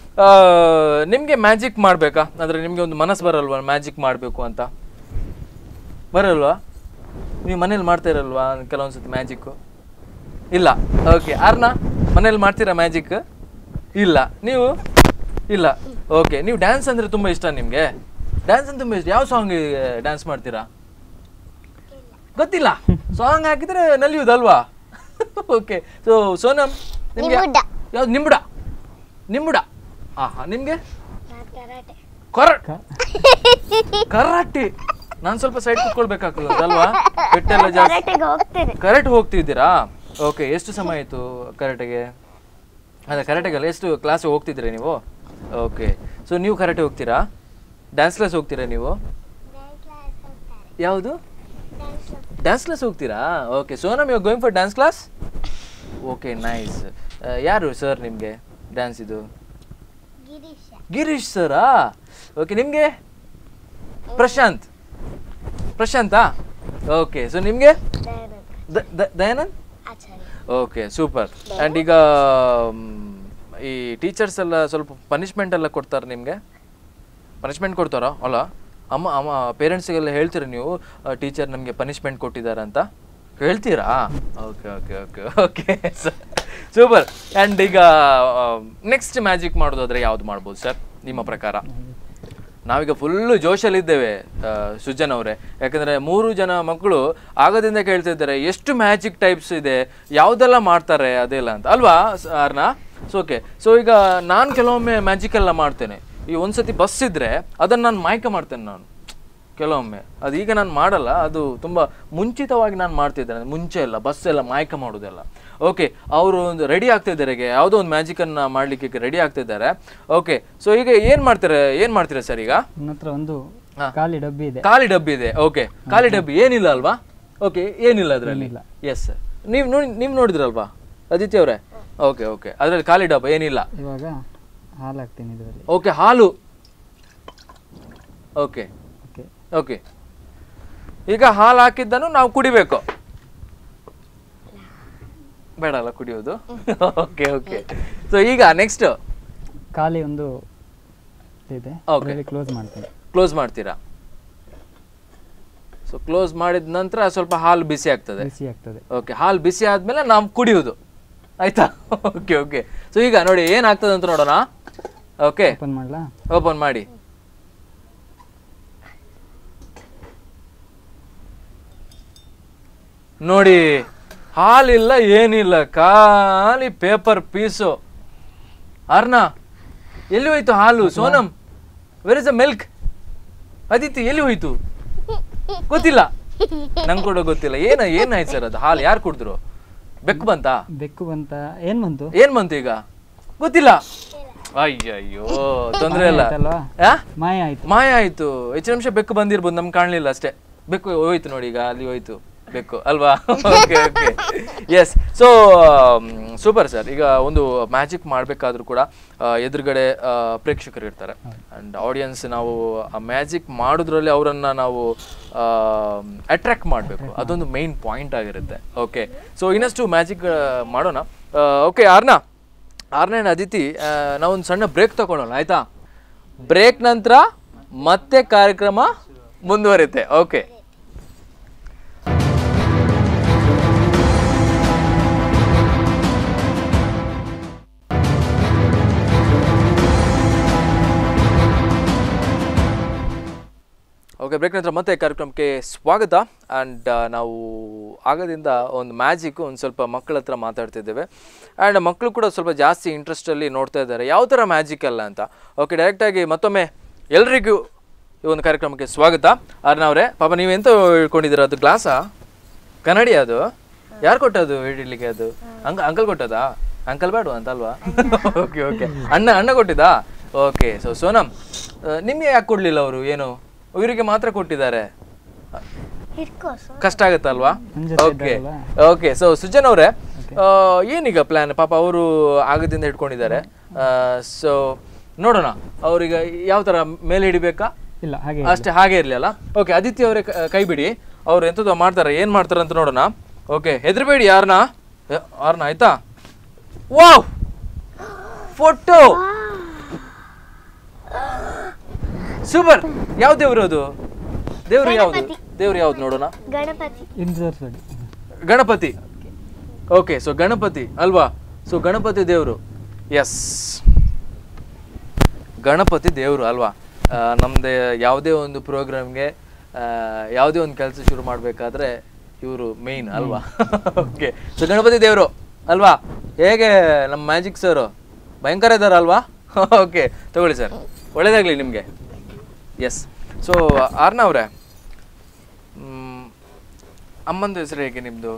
ನಿಮಗೆ ಮ್ಯಾಜಿಕ್ ಮಾಡಬೇಕಾ ಅಂದ್ರೆ ನಿಮಗೆ ಒಂದು ಮನಸ್ಸು ಬರಲ್ವಾ ಮ್ಯಾಜಿಕ್ ಮಾಡಬೇಕು ಅಂತ ಬರಲ್ವಾ ನೀವು ಮನೇಲಿ ಮಾಡ್ತಾ ಇರಲ್ವಾ ಕೆಲವೊಂದು ಸತಿ ಮ್ಯಾಜಿಕ್ಕು ಇಲ್ಲ ಓಕೆ ಅರ್ನ ಮನೇಲಿ ಮಾಡ್ತೀರಾ ಮ್ಯಾಜಿಕ್ ಇಲ್ಲ ನೀವು ಇಲ್ಲ ಓಕೆ ನೀವು ಡ್ಯಾನ್ಸ್ ಅಂದ್ರೆ ತುಂಬ ಇಷ್ಟ ನಿಮಗೆ ಡ್ಯಾನ್ಸ್ ಅಂದ್ರೆ ತುಂಬ ಇಷ್ಟ ಯಾವ ಸಾಂಗ್ ಡ್ಯಾನ್ಸ್ ಮಾಡ್ತೀರಾ ಗೊತ್ತಿಲ್ಲ ಸಾಂಗ್ ಹಾಕಿದ್ರೆ ನಲಿಯುವುದಲ್ವಾ ಓಕೆ ಸೊ ಸೋನಮ್ ನಿಮ್ಗೆ ನಿಂಬುಡ. ಯಾವ್ದು ನಿಂಬುಡ ನಿಂಬುಡ ಆಹಾ ನಿಮ್ಗೆ ಕರಾಟೆ ಕೊರ ಕರಾಟಿ ನಾನು ಸ್ವಲ್ಪ ಸೈಡ್ ಕುತ್ಕೊಳ್ಬೇಕಾಗ್ತದೆ ಅಲ್ವಾ ಪೆಟ್ಟೆಲ್ಲ ಜಾಸ್ತಿ ಕರಾಟೆಗೆ ಹೋಗ್ತೇನೆ ಕರೆಕ್ಟ್ ಹೋಗ್ತಿದ್ದೀರಾ ಓಕೆ ಎಷ್ಟು ಸಮಯ ಆಯಿತು ಕರೆಕ್ಟ್ಗೆ ಅದೇ ಕರೆಕ್ಟಾಗಲ್ಲ ಎಷ್ಟು ಕ್ಲಾಸ್ ಹೋಗ್ತಿದ್ದೀರಾ ನೀವು ಓಕೆ ಸೊ ನೀವು ಕರೆಕ್ಟ್ ಹೋಗ್ತೀರಾ ಡ್ಯಾನ್ಸ್ ಕ್ಲಾಸ್ ಹೋಗ್ತೀರಾ ನೀವು ಯಾವುದು ಡ್ಯಾನ್ಸ್ ಕ್ಲಾಸ್ ಹೋಗ್ತೀರಾ okay Sonam you going for dance class okay nice ಯಾರು ಸರ್ ನಿಮಗೆ ಡ್ಯಾನ್ಸ್ ಇದು ಗಿರೀಶ ಗಿರೀಶ್ ಸರಾ ಓಕೆ ನಿಮಗೆ ಪ್ರಶಾಂತ್ ಪ್ರಶಾಂತಾ ಓಕೆ ಸೊ ನಿಮಗೆ Dayananda Dayanand Acharya okay super and ಈಗ ಮ್, ಈ ಟೀಚರ್ಸ್ ಎಲ್ಲ ಸ್ವಲ್ಪ ಪನಿಷ್ಮೆಂಟ್ ಎಲ್ಲ ಕೊಡ್ತಾರೆ ನಿಮಗೆ ಪನಿಷ್ಮೆಂಟ್ ಕೊಡ್ತಾರಾ ಅಲ್ಲ ಅಮ್ಮ ಅಮ್ಮ ಪೇರೆಂಟ್ಸಿಗೆಲ್ಲ ಹೇಳ್ತೀರಾ ನೀವು ಟೀಚರ್ ನಮಗೆ ಪನಿಷ್ಮೆಂಟ್ ಕೊಟ್ಟಿದ್ದಾರೆ ಅಂತ ಹೇಳ್ತೀರಾ okay okay okay okay super and ಈಗ ನೆಕ್ಸ್ಟ್ ಮ್ಯಾಜಿಕ್ ಮಾಡೋದಾದ್ರೆ ಯಾವ್ದು ಮಾಡ್ಬೋದು ಸರ್ ನಿಮ್ಮ ಪ್ರಕಾರ ನಾವೀಗ ಫುಲ್ಲು ಜೋಶಲ್ಲಿದ್ದೇವೆ ಆ, ಸುಜನ್ ಅವರೇ ಯಾಕಂದ್ರೆ ಮೂರು ಜನ ಮಕ್ಕಳು ಆಗದಿಂದ ಕೇಳ್ತಾ ಇದ್ದಾರೆ ಎಷ್ಟು ಮ್ಯಾಜಿಕ್ ಟೈಪ್ಸ್ ಇದೆ ಯಾವುದೆಲ್ಲ ಮಾಡ್ತಾರೆ ಅದೆಲ್ಲ ಅಂತ ಅಲ್ವಾ ಸ- ಅರ್ನಾ ಸೊ ಓಕೆ ಸೊ ಈಗ ನಾನು ಕೆಲವೊಮ್ಮೆ ಮ್ಯಾಜಿಕ್ ಎಲ್ಲ ಮಾಡ್ತೇನೆ ಈ ಒಂದ್ಸತಿ ಬಸ್ ಇದ್ರೆ ಅದನ್ನು ನಾನು ಮಾಯ್ಕ ಮಾಡ್ತೇನೆ ನಾನು ಕೆಲವೊಮ್ಮೆ ಅದು ಈಗ ನಾನು ಮಾಡಲ್ಲ ಅದು ತುಂಬ ಮುಂಚಿತವಾಗಿ ನಾನು ಮಾಡ್ತಿದ್ದೇನೆ ಮುಂಚೆ ಎಲ್ಲ ಬಸ್ ಎಲ್ಲ ಮಾಯಕ ಮಾಡೋದೆಲ್ಲ ಓಕೆ ಅವರು ಒಂದು ರೆಡಿ ಆಗ್ತಾ ಇದ್ದಾರೆ ಈಗ ಯಾವುದೋ ಒಂದು ಮ್ಯಾಜಿಕನ್ನು ಮಾಡಲಿಕ್ಕೆ ರೆಡಿ ಆಗ್ತಾ ಇದ್ದಾರೆ ಓಕೆ ಸೊ ಈಗ ಏನು ಮಾಡ್ತಾರೆ ಏನು ಮಾಡ್ತೀರಾ ಸರ್ ಈಗ ನನ್ನ ಹತ್ರ ಒಂದು ಹಾ. ಖಾಲಿ ಡಬ್ಬಿ ಇದೆ ಖಾಲಿ ಡಬ್ಬಿ ಇದೆ ಓಕೆ ಖಾಲಿ ಡಬ್ಬಿ ಏನಿಲ್ಲ ಅಲ್ವಾ ಓಕೆ ಏನಿಲ್ಲ ಅದರಲ್ಲಿ ಏನಿಲ್ಲ. ಎಸ್ ನೀವು ನೋಡಿ ನೀವು ನೋಡಿದ್ರಲ್ವಾ ಅದಿತ್ಯ ಅವರೇ ಓಕೆ ಓಕೆ ಅದರಲ್ಲಿ ಖಾಲಿ ಡಬ್ಬ ಏನಿಲ್ಲ ಇವಾಗ ಹಾಲು ಹಾಕ್ತೀನಿ ಇದರಲ್ಲಿ ಓಕೆ ಹಾಲು ಓಕೆ ಓಕೆ ಓಕೆ ಈಗ ಹಾಲು ಹಾಕಿದ್ದನ್ನು ನಾವು ಕುಡಿಬೇಕು ಬೇಡ ಅಲ್ಲ ಕುಡಿಯೋದು ಓಕೆ ಓಕೆ ಸೊ ಈಗ ನೆಕ್ಸ್ಟ್ ಖಾಲಿ ಒಂದು ಇದೆ Okay. ಕ್ಲೋಸ್ ಮಾಡ್ತೀನಿ ಕ್ಲೋಸ್ ಮಾಡ್ತೀರಾ ಸೊ ಕ್ಲೋಸ್ ಮಾಡಿದ ನಂತರ ಸ್ವಲ್ಪ ಹಾಲು ಬಿಸಿ ಆಗ್ತದೆ ಬಿಸಿ ಆಗ್ತದೆ ಓಕೆ ಹಾಲು ಬಿಸಿ ಆದ್ಮೇಲೆ ನಾವು ಕುಡಿಯೋದು ಆಯ್ತಾ ಓಕೆ ಓಕೆ ಸೊ ಈಗ ನೋಡಿ ಏನಾಗ್ತದೆ ಅಂತ ನೋಡೋಣ ಓಕೆ ಓಪನ್ ಮಾಡ್ಲಾ ಓಪನ್ ಮಾಡಿ ನೋಡಿ ಹಾಲಿಲ್ಲ ಏನಿಲ್ಲ ಖಾಲಿ ಪೇಪರ್ ಪೀಸು ಅರ್ಣ ಎಲ್ಲಿ ಹೋಯ್ತು ಹಾಲು Sonam where is a milk Aditi ಎಲ್ಲಿ ಹೋಯ್ತು ಗೊತ್ತಿಲ್ಲ ನಂಗೆ ಕೂಡ ಗೊತ್ತಿಲ್ಲ ಏನ ಏನಾಯ್ತು ಸರ್ ಅದು ಹಾಲು ಯಾರು ಕುಡಿದ್ರು ಬೆಕ್ಕು ಬಂತಾ ಬೆಕ್ಕು ಬಂತ ಏನ್ ಬಂತು ಏನ್ ಬಂತು ಈಗ ಗೊತ್ತಿಲ್ಲ ಅಯ್ಯಯ್ಯೋ ತೊಂದ್ರೆ ಇಲ್ಲ ಆಯ್ತಲ್ವಾ? ಆ? ಮಾಯ ಆಯ್ತು ಮಾಯ ಆಯ್ತು ಹೆಚ್ಚು ನಿಮಿಷ ಬೆಕ್ಕು ಬಂದಿರ್ಬೋದು ನಮ್ಗೆ ಕಾಣಲಿಲ್ಲ ಅಷ್ಟೇ ಬೆಕ್ಕು ಹೋಯ್ತು ನೋಡಿ ಈಗ ಅಲ್ಲಿ ಹೋಯ್ತು ಬೆಕ್ಕು ಅಲ್ವಾ okay okay yes so super sir ಈಗ ಒಂದು ಮ್ಯಾಜಿಕ್ ಮಾಡಬೇಕಾದ್ರೂ ಕೂಡ ಆ, ಎದುರುಗಡೆ ಆ, ಪ್ರೇಕ್ಷಕರು ಇರ್ತಾರೆ ಆ್ಯಂಡ್ ಆಡಿಯನ್ಸ್ ನಾವು ಆ ಮ್ಯಾಜಿಕ್ ಮಾಡೋದ್ರಲ್ಲಿ ಅವರನ್ನು ನಾವು ಅಟ್ರಾಕ್ಟ್ ಮಾಡಬೇಕು ಅದೊಂದು ಮೈನ್ ಪಾಯಿಂಟ್ ಆಗಿರುತ್ತೆ ಓಕೆ ಸೊ ಇನ್ನಷ್ಟು ಮ್ಯಾಜಿಕ್ ಮಾಡೋಣ ಓಕೆ ಆರ್ನಾ ಆರನೇ ಅದಿತಿ ಆ, ನಾವೊಂದು ಸಣ್ಣ ಬ್ರೇಕ್ ತಗೊಳ್ಳೋಣ ಆಯ್ತಾ ಬ್ರೇಕ್ ನಂತರ ಮತ್ತೆ ಕಾರ್ಯಕ್ರಮ ಮುಂದುವರಿಯುತ್ತೆ ಓಕೆ ಓಕೆ ಬ್ರೇಕ್ ನಂತರ ಮತ್ತೆ ಕಾರ್ಯಕ್ರಮಕ್ಕೆ ಸ್ವಾಗತ ಆ್ಯಂಡ್ ನಾವು ಆಗದಿಂದ ಒಂದು ಮ್ಯಾಜಿಕ್ ಒಂದು ಸ್ವಲ್ಪ ಮಕ್ಕಳ ಹತ್ರ ಮಾತಾಡ್ತಿದ್ದೇವೆ ಆ್ಯಂಡ್ ಮಕ್ಕಳು ಕೂಡ ಸ್ವಲ್ಪ ಜಾಸ್ತಿ ಇಂಟ್ರೆಸ್ಟಲ್ಲಿ ನೋಡ್ತಾ ಇದ್ದಾರೆ ಯಾವ ಥರ ಮ್ಯಾಜಿಕ್ ಅಲ್ಲ ಅಂತ ಓಕೆ ಡೈರೆಕ್ಟಾಗಿ ಮತ್ತೊಮ್ಮೆ ಎಲ್ರಿಗೂ ಈ ಒಂದು ಕಾರ್ಯಕ್ರಮಕ್ಕೆ ಸ್ವಾಗತ ಅವರೇ ಪಾಪ ನೀವೆಂತ ಹೇಳ್ಕೊಂಡಿದ್ದೀರಾ ಅದು ಗ್ಲಾಸಾ ಕನ್ನಡಿ ಅದು ಯಾರು ಕೊಟ್ಟದು ಹಿಡಿಲಿಕ್ಕೆ ಅದು ಅಂಕ ಅಂಕಲ್ ಕೊಟ್ಟದಾ ಅಂಕಲ್ ಬೇಡ ಅಂತ ಅಲ್ವಾ ಓಕೆ ಓಕೆ ಅಣ್ಣ ಅಣ್ಣ ಕೊಟ್ಟಿದ್ದಾ ಓಕೆ ಸೊ ಸೋನಮ್ ಆ, ನಿಮ್ಗೆ ಯಾಕೆ ಕೊಡ್ಲಿಲ್ಲ ಅವರು ಏನು ಇವರಿಗೆ ಮಾತ್ರ ಕೊಟ್ಟಿದ್ದಾರೆ ಹಿಡ್ಕೋ ಸೊ ಕಷ್ಟ ಆಗುತ್ತಲ್ವಾ ನನ್ ಜೊತೆ ಓಕೆ ಇದ್ದಾರಲ್ವಾ? ಓಕೆ ಸೊ ಸುಜನ್ ಅವರೇ ಏನೀಗ ಪ್ಲಾನ್ ಪಾಪ ಅವರು ಆಗದಿಂದ ಇಟ್ಕೊಂಡಿದ್ದಾರೆ ಸೊ ನೋಡೋಣ ಅವ್ರೀಗ ಯಾವ ತರ ಮೇಲೆ ಹಿಡಿಬೇಕಾ ಇಲ್ಲ ಹಾಗೆ ಅಷ್ಟೇ ಹಾಗೆ ಇರ್ಲಿ ಅಲ್ಲ ಓಕೆ ಆದಿತ್ಯ ಅವರೇ ಕ- ಕೈ ಬಿಡಿ ಅವ್ರು ಎಂಥದ್ದು ಮಾಡ್ತಾರೆ ಏನ್ ಮಾಡ್ತಾರೆ ಅಂತ ನೋಡೋಣ ಓಕೆ ಹೆದರ್ಬೇಡಿ ಯಾರನ್ನ ಯಾರನ್ನ ಆಯ್ತಾ ವಾವ್ ಫೋಟೋ ಸೂಪರ್ ಯಾವ ದೇವ್ರು ಅದು ದೇವ್ರು ಯಾವ್ದು ದೇವ್ರು ಯಾವ್ದು ನೋಡೋಣ ಗಣಪತಿ ಇನ್ಸರ್ಸಡಿ ಗಣಪತಿ ಓಕೆ ಸೊ ಗಣಪತಿ ಅಲ್ವಾ ಸೊ ಗಣಪತಿ ದೇವರು ಎಸ್ ಗಣಪತಿ ದೇವರು ಅಲ್ವಾ ಆ, ನಮ್ದು ಯಾವುದೇ ಒಂದು ಪ್ರೋಗ್ರಾಮ್ಗೆ ಯಾವುದೇ ಒಂದು ಕೆಲಸ ಶುರು ಮಾಡಬೇಕಾದ್ರೆ ಇವರು ಮೇಯ್ನ್ ಅಲ್ವಾ ಓಕೆ ಸೊ ಗಣಪತಿ ದೇವರು ಅಲ್ವಾ ಹೇಗೆ ನಮ್ಮ ಮ್ಯಾಜಿಕ್ ಸರು ಭಯಂಕರ ಇದ್ದಾರೆ ಅಲ್ವಾ ಓಕೆ ತಗೊಳ್ಳಿ ಸರ್ ಒಳ್ಳೇದಾಗಲಿ ನಿಮಗೆ ಎಸ್ ಸೊ ಆರ್ನ ಅವರೇ ಅಮ್ಮಂದು ಹೆಸರು ಹೇಗೆ ನಿಮ್ಮದು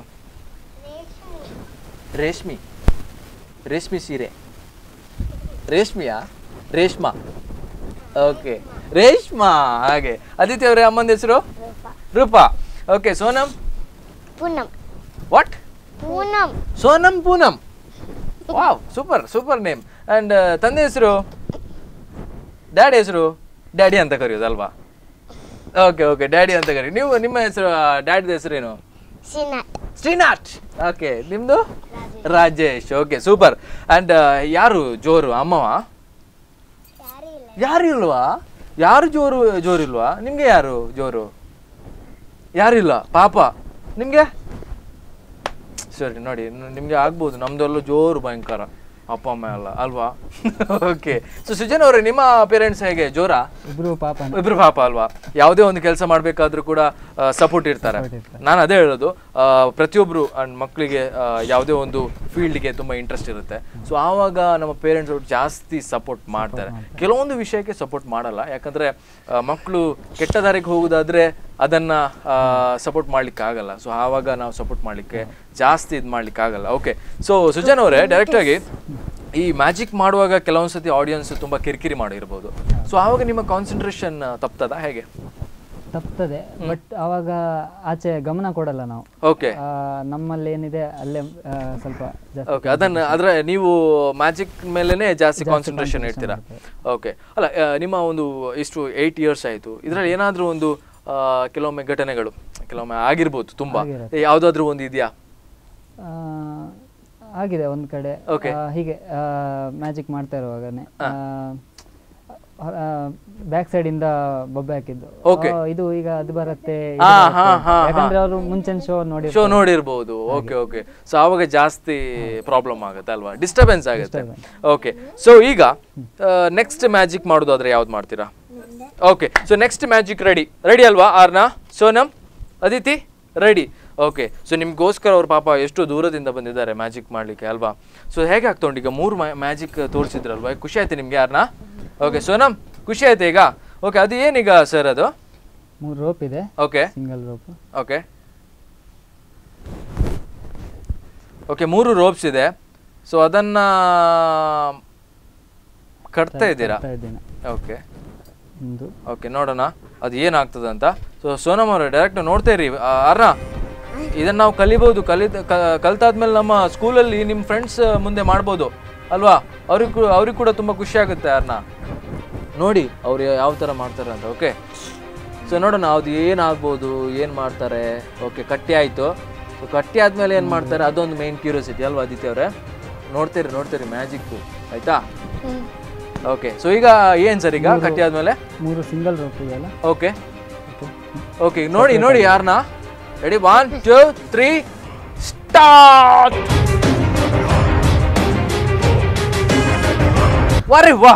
ರೇಷ್ಮಿ ರೇಷ್ಮಿ ಸೀರೆ ರೇಷ್ಮಿಯಾ ರೇಷ್ಮಾ ಓಕೆ ರೇಷ್ಮಾ ಹಾಗೆ ಆದಿತ್ಯ ಅವರೇ ಅಮ್ಮನ ಹೆಸರು Roopa okay Sonam Poonam what Poonam Sonam Poonam wow super super name and ತಂದೆ ಹೆಸರು ಡ್ಯಾಡಿ ಹೆಸರು ಡ್ಯಾಡಿ ಅಂತ ಕರೆಯೋದಲ್ವಾ ಓಕೆ ಓಕೆ ಡ್ಯಾಡಿ ಅಂತ ಕರಿ ನೀವು ನಿಮ್ಮ ಹೆಸರು ಡ್ಯಾಡಿದ ಹೆಸರೇನು ಸಿನಾಟ್ ಶ್ರೀನಾಥ್ ಓಕೆ ನಿಮ್ದು ರಾಜೇಶ್ ಓಕೆ ಸೂಪರ್ ಅಂಡ್ ಯಾರು ಜೋರು ಅಮ್ಮವ ಯಾರೂ ಇಲ್ಲ ಯಾರು ಇಲ್ವಾ ಯಾರು ಜೋರು ಜೋರಿಲ್ವಾ ನಿಮ್ಗೆ ಯಾರು ಜೋರು ಯಾರಿಲ್ಲ ಪಾಪ ನಿಮ್ಗೆ ಸರಿ ನೋಡಿ ನ- ನಿಮ್ಗೆ ಆಗ್ಬೋದು ನಮ್ದೆಲ್ಲ ಜೋರು ಭಯಂಕರ ಅಪ್ಪ ಅಮ್ಮ ಎಲ್ಲ ಅಲ್ವಾ ಓಕೆ ಸೊ ಸುಜನ್ ಅವರೇ ನಿಮ್ಮ ಪೇರೆಂಟ್ಸ್ ಹೇಗೆ ಜೋರಾ ಇಬ್ರು ಪಾಪ ಇಬ್ರು ಪಾಪ ಅಲ್ವಾ ಯಾವುದೇ ಒಂದು ಕೆಲಸ ಮಾಡಬೇಕಾದ್ರೂ ಕೂಡ ಸಪೋರ್ಟ್ ಇರ್ತಾರೆ Support ಇರ್ತಾರೆ. ನಾನು ಅದೇ ಹೇಳೋದು ಆ, ಪ್ರತಿಯೊಬ್ರು ಅಂಡ್ ಮಕ್ಕಳಿಗೆ ಯಾವುದೇ ಒಂದು ಫೀಲ್ಡ್ಗೆ ತುಂಬಾ ಇಂಟ್ರೆಸ್ಟ್ ಇರುತ್ತೆ ಸೊ ಆವಾಗ ನಮ್ಮ ಪೇರೆಂಟ್ಸ್ ಅವರು ಜಾಸ್ತಿ ಸಪೋರ್ಟ್ ಮಾಡ್ತಾರೆ ಕೆಲವೊಂದು ವಿಷಯಕ್ಕೆ ಸಪೋರ್ಟ್ ಮಾಡಲ್ಲ ಯಾಕಂದ್ರೆ ಮಕ್ಕಳು ಕೆಟ್ಟ ದಾರಿಗೆ ಹೋಗುದಾದ್ರೆ ಅದನ್ನ ಸಪೋರ್ಟ್ ಮಾಡ್ಲಿಕ್ಕೆ ಆಗಲ್ಲ ಸೊ ಆವಾಗ ನಾವು ಸಪೋರ್ಟ್ ಮಾಡ್ಲಿಕ್ಕೆ ಜಾಸ್ತಿ ಇದು ಮಾಡ್ಲಿಕ್ಕೆ ಆಗಲ್ಲ ಓಕೆ ಸೊ ಸುಜನ್ ಅವರೇ ಡೈರೆಕ್ಟ್ ಆಗಿ ಈ ಮ್ಯಾಜಿಕ್ ಮಾಡುವಾಗ ಕೆಲವೊಂದ್ಸತಿ ಆಡಿಯನ್ಸ್ ತುಂಬಾ ಕಿರಿಕಿರಿ ಮಾಡಿರ್ಬೋದು ಸೊ ಆವಾಗ ನಿಮ್ಮ ಕಾನ್ಸಂಟ್ರೇಷನ್ ತಪ್ತದ ಹೇಗೆ ತಪ್ತದೆ ಬಟ್ ಅವಾಗ ಆಚೆ ಗಮನ ಕೊಡಲ್ಲ ನಾವು ಓಕೆ ಆ, ನಮ್ಮಲ್ಲಿ ಏನಿದೆ ಅಲ್ಲೇ ಆ, ಸ್ವಲ್ಪ ಜಾಸ್ತಿ ಓಕೆ ಅದನ್ನ ಆದ್ರೆ ನೀವು ಮ್ಯಾಜಿಕ್ ಮೇಲೆನೆ ಜಾಸ್ತಿ ಕಾನ್ಸಂಟ್ರೇಷನ್ ಇಡ್ತೀರಾ ಓಕೆ ಅಲ್ಲ ಆ, ನಿಮ್ಮ ಒಂದು ಇಷ್ಟು ಏಯ್ಟ್ ಇಯರ್ಸ್ ಆಯ್ತು ಇದ್ರಲ್ಲಿ ಏನಾದ್ರೂ ಒಂದು ಆ, ಕೆಲವೊಮ್ಮೆ ಘಟನೆಗಳು ಕೆಲವೊಮ್ಮೆ ಆಗಿರ್ಬೋದು ತುಂಬಾ ಆಗಿರುತ್ತೆ. ಯಾವ್ದಾದ್ರು ಒಂದು ಇದೆಯಾ ಆ, ಆಗಿದೆ ಒಂದ್ ಕಡೆ Okay. ಆ, ಹೀಗೆ ಮ್ಯಾಜಿಕ್ ಮಾಡ್ತಾ ಇರುವಾಗನೆ ಬ್ಯಾಕ್ ಸೈಡ್ ಇಂದ ಬೊಬ್ಬೆ ಹಾಕಿದ್ದು Okay. ಆ, ಇದು ಈಗ ಅದು ಬರುತ್ತೆ ಇದು ಹಾ, ಬರುತ್ತೆ ಹಾ, ಅಂತ. ಹಾ, ಹಾ. ಯಾಕಂದ್ರೆ ಅವರು ಮುಂಚಿನ ಶೋ ನೋಡಿ ಶೋ ನೋಡಿರ್ಬೋದು ಓಕೆ ಓಕೆ ಸೊ ಆವಾಗ ಜಾಸ್ತಿ ಪ್ರಾಬ್ಲಮ್ ಆಗುತ್ತೆ ಅಲ್ವಾ ಡಿಸ್ಟರ್ಬೆನ್ಸ್ ಆಗುತ್ತೆ ಓಕೆ ಸೊ ಈಗ ನೆಕ್ಸ್ಟ್ ಮ್ಯಾಜಿಕ್ ಮಾಡೋದಾದ್ರೆ ಯಾವ್ದು ಮಾಡ್ತೀರಾ okay so next magic ready ready ಅಲ್ವಾ Arna Sonam Aditi ready okay so ನಿಮ್ಗೋಸ್ಕರ ಅವ್ರ ಪಾಪ ಎಷ್ಟು ದೂರದಿಂದ ಬಂದಿದ್ದಾರೆ ಮ್ಯಾಜಿಕ್ ಮಾಡ್ಲಿಕ್ಕೆ ಅಲ್ವಾ ಸೊ ಹೇಗೆ ಆಗ್ತೊಂಡು ಈಗ ಮೂರು ಮ್ಯಾಜಿಕ್ ತೋರಿಸಿದ್ರಲ್ವಾ ಖುಷಿ ಆಯ್ತು ನಿಮ್ಗೆ ಯಾರನ್ನ ಓಕೆ ಸೋನಮ್ ಖುಷಿ ಆಯ್ತು ಈಗ ಓಕೆ ಅದು ಏನೀಗ ಸರ್ ಅದು ಮೂರು ರೋಪ್ ಇದೆ okay single rope okay okay ಮೂರು ರೋಪ್ಸ್ ಇದೆ ಸೊ ಅದನ್ನ ಕಟ್ತಾ ಇದ್ದೀರಾ ಇದ್ದೇನೆ ಓಕೆ ಒಂದು ಓಕೆ ನೋಡೋಣ ಅದು ಏನಾಗ್ತದೆ ಅಂತ ಸೊ ಸೋನಮ್ ಅವರೇ ಡೈರೆಕ್ಟ್ ನೋಡ್ತಾ ಇರಿ ಅರ್ಣ ಇದನ್ನ ನಾವು ಕಲಿಬಹುದು ಕಲಿತ ಕ- ಕಲ್ತಾದ್ಮೇಲೆ ನಮ್ಮ ಸ್ಕೂಲಲ್ಲಿ ನಿಮ್ಮ ಫ್ರೆಂಡ್ಸ್ ಮುಂದೆ ಮಾಡ್ಬೋದು ಅಲ್ವಾ ಅವ್ರಿಗೆ ಅವ್ರಿಗೆ ಕೂಡ ತುಂಬ ಖುಷಿ ಆಗುತ್ತೆ ಅರ್ಣ ನೋಡಿ ಅವ್ರು ಯಾವ ಥರ ಮಾಡ್ತಾರೆ ಅಂತ ಓಕೆ ಸೊ ನೋಡೋಣ ಅದು ಏನಾಗ್ಬೋದು ಏನು ಮಾಡ್ತಾರೆ ಓಕೆ ಕಟ್ಟಿ ಆಯಿತು ಸೊ ಕಟ್ಟಿ ಆದಮೇಲೆ ಏನು ಮಾಡ್ತಾರೆ ಅದೊಂದು ಮೇನ್ ಕ್ಯೂರಿಯಾಸಿಟಿ ಅಲ್ವಾ ಆದಿತ್ಯ ಅವರೇ ನೋಡ್ತೀರಿ ನೋಡ್ತೀರಿ ಮ್ಯಾಜಿಕ್ಕು ಆಯಿತಾ ಓಕೆ ಸೊ ಈಗ ಏನು ಸರ್ ಈಗ ಕಟ್ಟಿ ಆದಮೇಲೆ ಮೂರು ಸಿಂಗಲ್ ರೋಪ್ ಇದೆಯಲ್ಲ ಓಕೆ ಓಕೆ ನೋಡಿ ನೋಡಿ ಯಾರನ್ನ ready one two three start ವಾರೆ ವಾ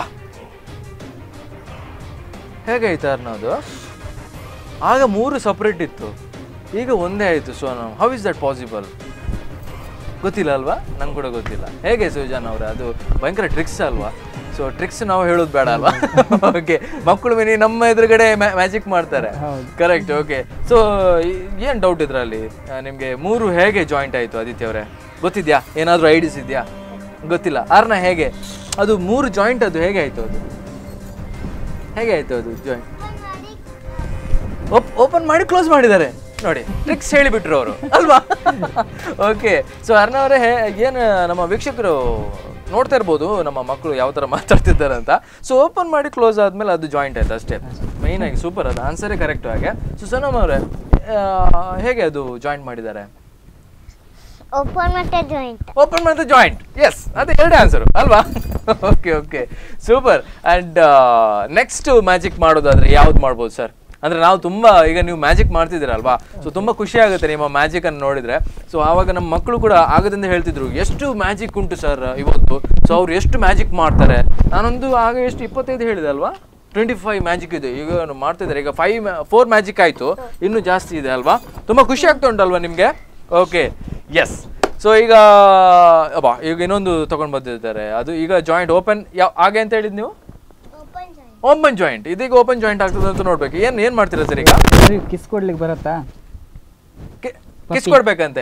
ಹೇಗಾಯ್ತು ಅರ್ನ ಅದು ಆಗ ಮೂರು ಸಪ್ರೇಟ್ ಇತ್ತು ಈಗ ಒಂದೇ ಆಯಿತು ಸೊ ನಾವು ಹೌ ಇಸ್ ದಟ್ ಪಾಸಿಬಲ್ ಗೊತ್ತಿಲ್ಲ ಅಲ್ವಾ ನಂಗೆ ಕೂಡ ಗೊತ್ತಿಲ್ಲ ಹೇಗೆ ಸುಜಾನ್ ಅವರೇ ಅದು ಭಯಂಕರ ಟ್ರಿಕ್ಸ್ ಅಲ್ವಾ ಸೊ ಟ್ರಿಕ್ಸ್ ನಾವು ಹೇಳೋದು ಬೇಡ ಅಲ್ವಾ ಓಕೆ ಮಕ್ಕಳು ಮಿನಿ ನಮ್ಮ ಎದುರುಗಡೆ ಮ್ಯಾಜಿಕ್ ಮಾಡ್ತಾರೆ ಹೌದು. ಕರೆಕ್ಟ್ ಓಕೆ ಸೊ ಏನು ಡೌಟ್ ಇದ್ರಲ್ಲಿ ನಿಮಗೆ ಮೂರು ಹೇಗೆ ಜಾಯಿಂಟ್ ಆಯಿತು ಆದಿತ್ಯ ಅವರೇ ಗೊತ್ತಿದ್ಯಾ ಏನಾದರೂ ಐಡಿಯಾಸ್ ಇದೆಯಾ ಗೊತ್ತಿಲ್ಲ ಆರ್ನ ಹೇಗೆ ಅದು ಮೂರು ಜಾಯಿಂಟ್ ಅದು ಹೇಗೆ ಆಯಿತು ಅದು ಹೇಗೆ ಆಯ್ತು ಅದು ಜಾಯಿಂಟ್ ಓಪನ್ ಮಾಡಿ ಕ್ಲೋಸ್ ಮಾಡಿದ್ದಾರೆ ನೋಡಿ ಟ್ರಿಕ್ಸ್ ಹೇಳಿಬಿಟ್ರು ಅವರು ಅಲ್ವಾ ಓಕೆ ಸೊ ಅರ್ಣವರೇ ಏನು ನಮ್ಮ ವೀಕ್ಷಕರು ನೋಡ್ತಾ ಇರ್ಬೋದು ನಮ್ಮ ಮಕ್ಕಳು ಯಾವ ಥರ ಮಾತಾಡ್ತಿದ್ದಾರೆ ಅಂತ ಸೊ ಓಪನ್ ಮಾಡಿ ಕ್ಲೋಸ್ ಆದ್ಮೇಲೆ ಅದು ಜಾಯಿಂಟ್ ಆಯ್ತು ಅಷ್ಟೇ ಮೈನ್ ಆಗಿ ಸೂಪರ್ ಅದು ಆನ್ಸರೇ ಕರೆಕ್ಟ್ ಹಾಗೆ ಸೊ ಸನಮ್ ಅವರೇ ಹೇಗೆ ಅದು ಜಾಯಿಂಟ್ ಮಾಡಿದ್ದಾರೆ ಓಪನ್ ಮತ್ತೆ ಜಾಯಿಂಟ್ ಓಪನ್ ಮಾಡಿದ ಜಾಯಿಂಟ್ ಎಸ್ ಅದು ಎರಡೇ ಆನ್ಸರು ಅಲ್ವಾ okay okay super and next magic ಮಾಡೋದಾದ್ರೆ ಯಾವ್ದು ಮಾಡ್ಬೋದು ಸರ್ ಅಂದ್ರೆ ನಾವು ತುಂಬಾ ಈಗ ನೀವು ಮ್ಯಾಜಿಕ್ ಮಾಡ್ತಿದ್ದೀರಲ್ವಾ ಸೊ ತುಂಬಾ ಖುಷಿ ಆಗುತ್ತೆ ನಿಮ್ಮ ಮ್ಯಾಜಿಕ್ ಅನ್ನು ನೋಡಿದ್ರೆ ಸೊ ಆವಾಗ ನಮ್ಮ ಮಕ್ಕಳು ಕೂಡ ಆಗದಿಂದ ಹೇಳ್ತಿದ್ರು ಎಷ್ಟು ಮ್ಯಾಜಿಕ್ ಉಂಟು ಸರ್ ಇವತ್ತು ಸೊ ಅವ್ರು ಎಷ್ಟು ಮ್ಯಾಜಿಕ್ ಮಾಡ್ತಾರೆ ನಾನೊಂದು ಆಗ ಎಷ್ಟು ಇಪ್ಪತ್ತೈದು ಹೇಳಿದೆ ಅಲ್ವಾ ಟ್ವೆಂಟಿ ಫೈವ್ ಮ್ಯಾಜಿಕ್ ಇದೆ ಈಗ ಅವ್ನು ಮಾಡ್ತಿದ್ದಾರೆ ಈಗ ಫೈವ್ ಫೋರ್ ಮ್ಯಾಜಿಕ್ ಆಯಿತು ಇನ್ನೂ ಜಾಸ್ತಿ ಇದೆ ಅಲ್ವಾ ತುಂಬ ಖುಷಿ ಆಗ್ತಾ ಉಂಟಲ್ವಾ ನಿಮಗೆ ಓಕೆ ಎಸ್ ಸೊ ಈಗ ಅಬ್ಬಾ ಈಗ ಇನ್ನೊಂದು ತಗೊಂಡು ಬಂದಿದ್ದಾರೆ ಅದು ಈಗ ಜಾಯಿಂಟ್ ಓಪನ್ ಯಾವ ಹಾಗೆ ಅಂತ ಹೇಳಿದ್ ನೀವು ಓಪನ್ ಜಾಯಿಂಟ್ ಓಪನ್ ಜಾಯಿಂಟ್ ಇದೀಗ ಓಪನ್ ಜಾಯಿಂಟ್ ಆಗ್ತದೆ ಅಂತ ನೋಡ್ಬೇಕು ಏನ್ ಏನ್ ಮಾಡ್ತೀರಾ ಸರ್ ಈಗ ಕಿಸ್ ಕೊಡ್ಲಿಕ್ಕೆ ಬರತ್ತಾ ಕಿಸ್ ಕೊಡ್ಬೇಕಂತೆ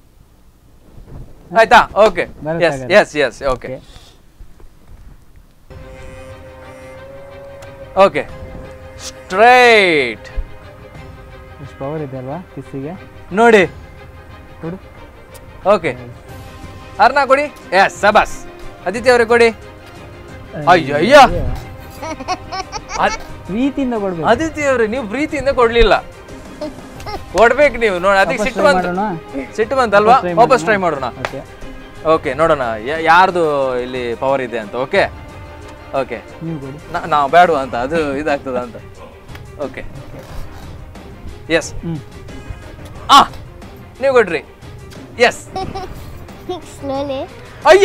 ಆಯ್ತಾ ಓಕೆ ಬರುತ್ತೆ ಎಸ್ ಹಾಗಾದ್ರೆ. Yes yes okay Okay. Okay straight ಎಷ್ಟು ಪವರ್ ಇದೆ ಅಲ್ವಾ ಕಿಸ್ಸಿಗೆ ನೋಡಿ ಕೊಡು ಓಕೆ ಅರ್ಣ ಕೊಡಿ ಎಸ್ ಸಬಾಸ್ ಆದಿತ್ಯ ಅವರೇ ಕೊಡಿ ಅಯ್ಯೋ ಅಯ್ಯ ಅದ್- ಪ್ರೀತಿಯಿಂದ ಕೊಡ್ಬೇಕು ಆದಿತ್ಯ ಅವರೇ ನೀವು ಪ್ರೀತಿಯಿಂದ ಕೊಡ್ಲಿಲ್ಲ ಕೊಡ್ಬೇಕು ನೀವು ನೋಡಿ ಅದಕ್ಕೆ ವಾಪಸ್ ಸಿಟ್ಟು try ಬಂತು ಮಾಡೋಣ? ಸಿಟ್ಟು ಬಂತಲ್ವಾ try ವಾಪಸ್ ಮಾಡೋಣ? ಟ್ರೈ ಮಾಡೋಣ ಓಕೆ ಓಕೆ ನೋಡೋಣ ಯಾ- ಯಾರ್ದು ಇಲ್ಲಿ ಪವರ್ ಇದೆ ಅಂತ ಓಕೆ ಓಕೆ ನೀವು ಕೊಡಿ ನಾವು ಬೇಡ ಅಂತ ಅದು ಇದಾಗ್ತದ ಅಂತ ಓಕೆ ಎಸ್ ಹ್ಮ್ ಆ ನೀವು ಕೊಡ್ರಿ ಎಸ್ ಸ್ಲೋಲಿ ಅಯ್ಯ